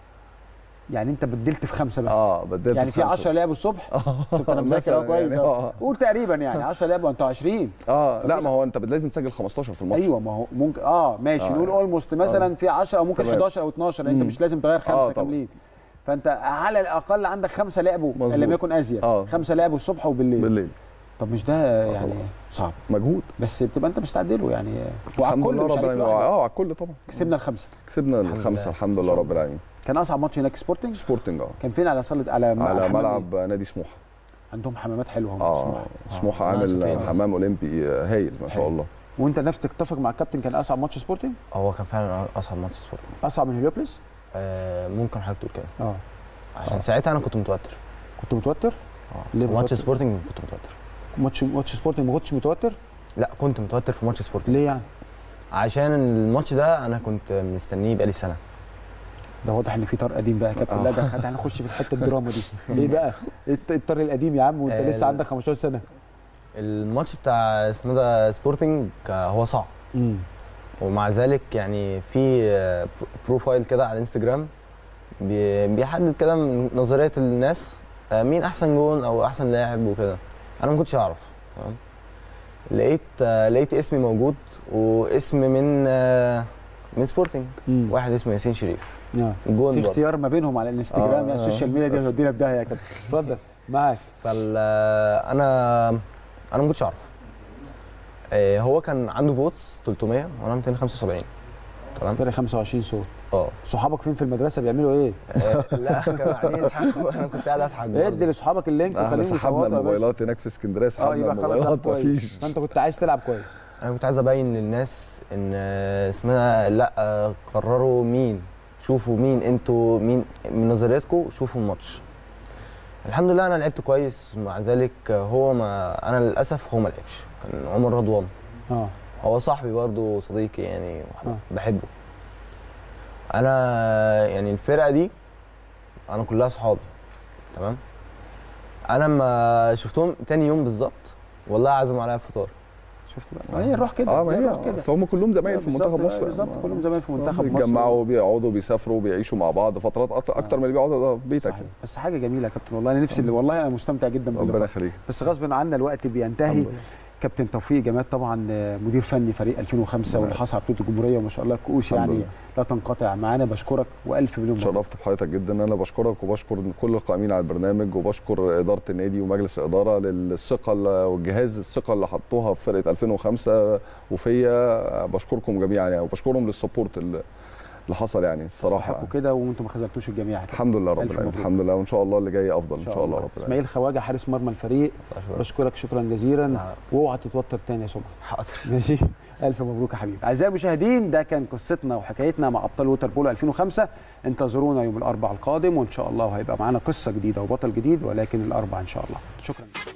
يعني انت بدلت في خمسه بس اه بدلت يعني في خمسة 10 بس. لعبوا الصبح شفت انا مثلاً مذاكر اهو كويس يعني، أهو. آه. قول تقريبا يعني 10 لعبوا انتوا 20 اه لا ما هو انت لازم تسجل 15 في الماتش ايوه ما هو ممكن اه ماشي آه. نقول اولموست مثلا في 10 او ممكن تمام. 11 او 12 انت مم. مش لازم تغير خمسه آه، طبعا. كاملين فانت على الاقل عندك خمسه لعبوا مظبوط. ان لم يكن ازيد آه. خمسه لعبوا الصبح وبالليل بالليل طب مش ده يعني صعب مجهود بس بتبقى انت مستعد له يعني وعلى الحمد الكل لله مش رب عليك العالمين لوحدك. اه على الكل طبعا كسبنا الخمسه كسبنا الحمد الخمسه لله. الحمد لله رب العالمين كان اصعب ماتش هناك سبورتنج سبورتنج اه كان فين على صاله على على حمام ملعب نادي سموحه إيه؟ عندهم حمامات حلوه هم اه سموحة. سموحه آه، ناس عامل كتير. حمام اولمبي آه، هايل ما شاء هايل. الله وانت نفسك تتفق مع الكابتن كان اصعب ماتش سبورتنج هو كان فعلا اصعب ماتش سبورت اصعب من هليوبلس آه ممكن حضرتك تقول كده اه عشان ساعتها انا كنت متوتر كنت متوتر اه ليه ماتش متوتر؟ سبورتنج كنت متوتر ماتش ماتش سبورتنج ما كنتش متوتر لا كنت متوتر في ماتش سبورتنج ليه يعني عشان الماتش ده انا كنت مستنيه بقالي سنه ده واضح ان في طار قديم بقى يا كابتن آه. لا ده خد- هنخش في الحته الدراما دي ليه بقى إيه الط- الطار القديم يا عم وانت آه، لسه عندك 15 سنه الماتش بتاع اسمه ده سبورتنج آه، هو صعب امم ومع ذلك يعني في آه، بروفايل كده على الانستجرام بي- بيحدد كده من نظريه الناس آه، مين احسن جون او احسن لاعب وكده انا ما كنتش اعرف تمام لقيت آه، لقيت اسمي موجود واسم من آه، من سبورتنج واحد اسمه ياسين شريف آه. جون في برضه. اختيار ما بينهم على الانستجرام آه، يعني آه. السوشيال ميديا دي بس. هتودينا في داهيه يا كابتن اتفضل معاك فال انا انا ما كنتش اعرف آه، هو كان عنده فوتس 300 وانا 275 تمام فرق 25 صوت اه صحابك فين في المدرسه بيعملوا ايه؟ آه، لا كانوا قاعدين يضحكوا انا كنت قاعد اضحك برضه. ادي لاصحابك اللينك احنا وخليهم سحبنا يصوتوا يا باشا. الموبايلات هناك في اسكندريه اه سحبنا يبقى خلاص الموبايلات ده كويس مفيش فانت كنت عايز تلعب كويس انا كنت عايز ابين للناس ان آه، اسمها لا آه، قرروا مين شوفوا مين انتوا مين من نظريتكم شوفوا الماتش الحمد لله انا لعبت كويس مع ذلك آه، هو ما انا للاسف هو ما لعبش كان عمر رضوان اه هو صاحبي برضو صديقي يعني آه. بحبه انا يعني الفرقه دي انا كلها صحابي تمام انا لما شفتهم تاني يوم بالظبط والله عزموا عليا الفطار شفت بقى ما هي الروح كده اه ما هي هي الروح كده أصل هم كلهم زمايل في بالظبط، منتخب مصر بالظبط كلهم زمايل في منتخب مصر بيتجمعوا بيقعدوا بيسافروا بيعيشوا مع بعض فترات أكتر- اكتر من اللي بيقعدوا في بيتك صحيح. بس حاجه جميله يا كابتن والله انا نفسي اللي والله انا مستمتع جدا ربنا باللقاء يخليك بس غصب عنا الوقت بينتهي الحمد لله. كابتن توفيق جمال طبعا آه، مدير فني فريق 2005 واللي حصل على بطوله الجمهوريه وما شاء الله كؤوس الحمد يعني لله. لا تنقطع معانا بشكرك والف مليون مبروك شرفت بحضرتك جدا انا بشكرك وبشكر كل القائمين على البرنامج وبشكر اداره النادي ومجلس الاداره للثقه اللي- والجهاز الثقه اللي حطوها في فرقه 2005 وفيا بشكركم جميعا يعني وبشكرهم للسبورت اللي اللي حصل يعني الصراحه تستحقوا كده وانتم ما خذلتوش الجميع يا كابتن. الحمد لله رب ألف العالمين مبروك. الحمد لله وان شاء الله اللي جاي افضل ان شاء الله رب العالمين اسماعيل خواجه حارس مرمى الفريق بشكرك شكرا جزيلا واوعى تتوتر تاني يا سمر حاضر ماشي الف مبروك يا حبيبي اعزائي المشاهدين ده كان قصتنا وحكايتنا مع ابطال ووتر بولو 2005 انتظرونا يوم الاربعاء القادم وان شاء الله هيبقى معانا قصه جديده وبطل جديد ولكن الاربعاء ان شاء الله شكرا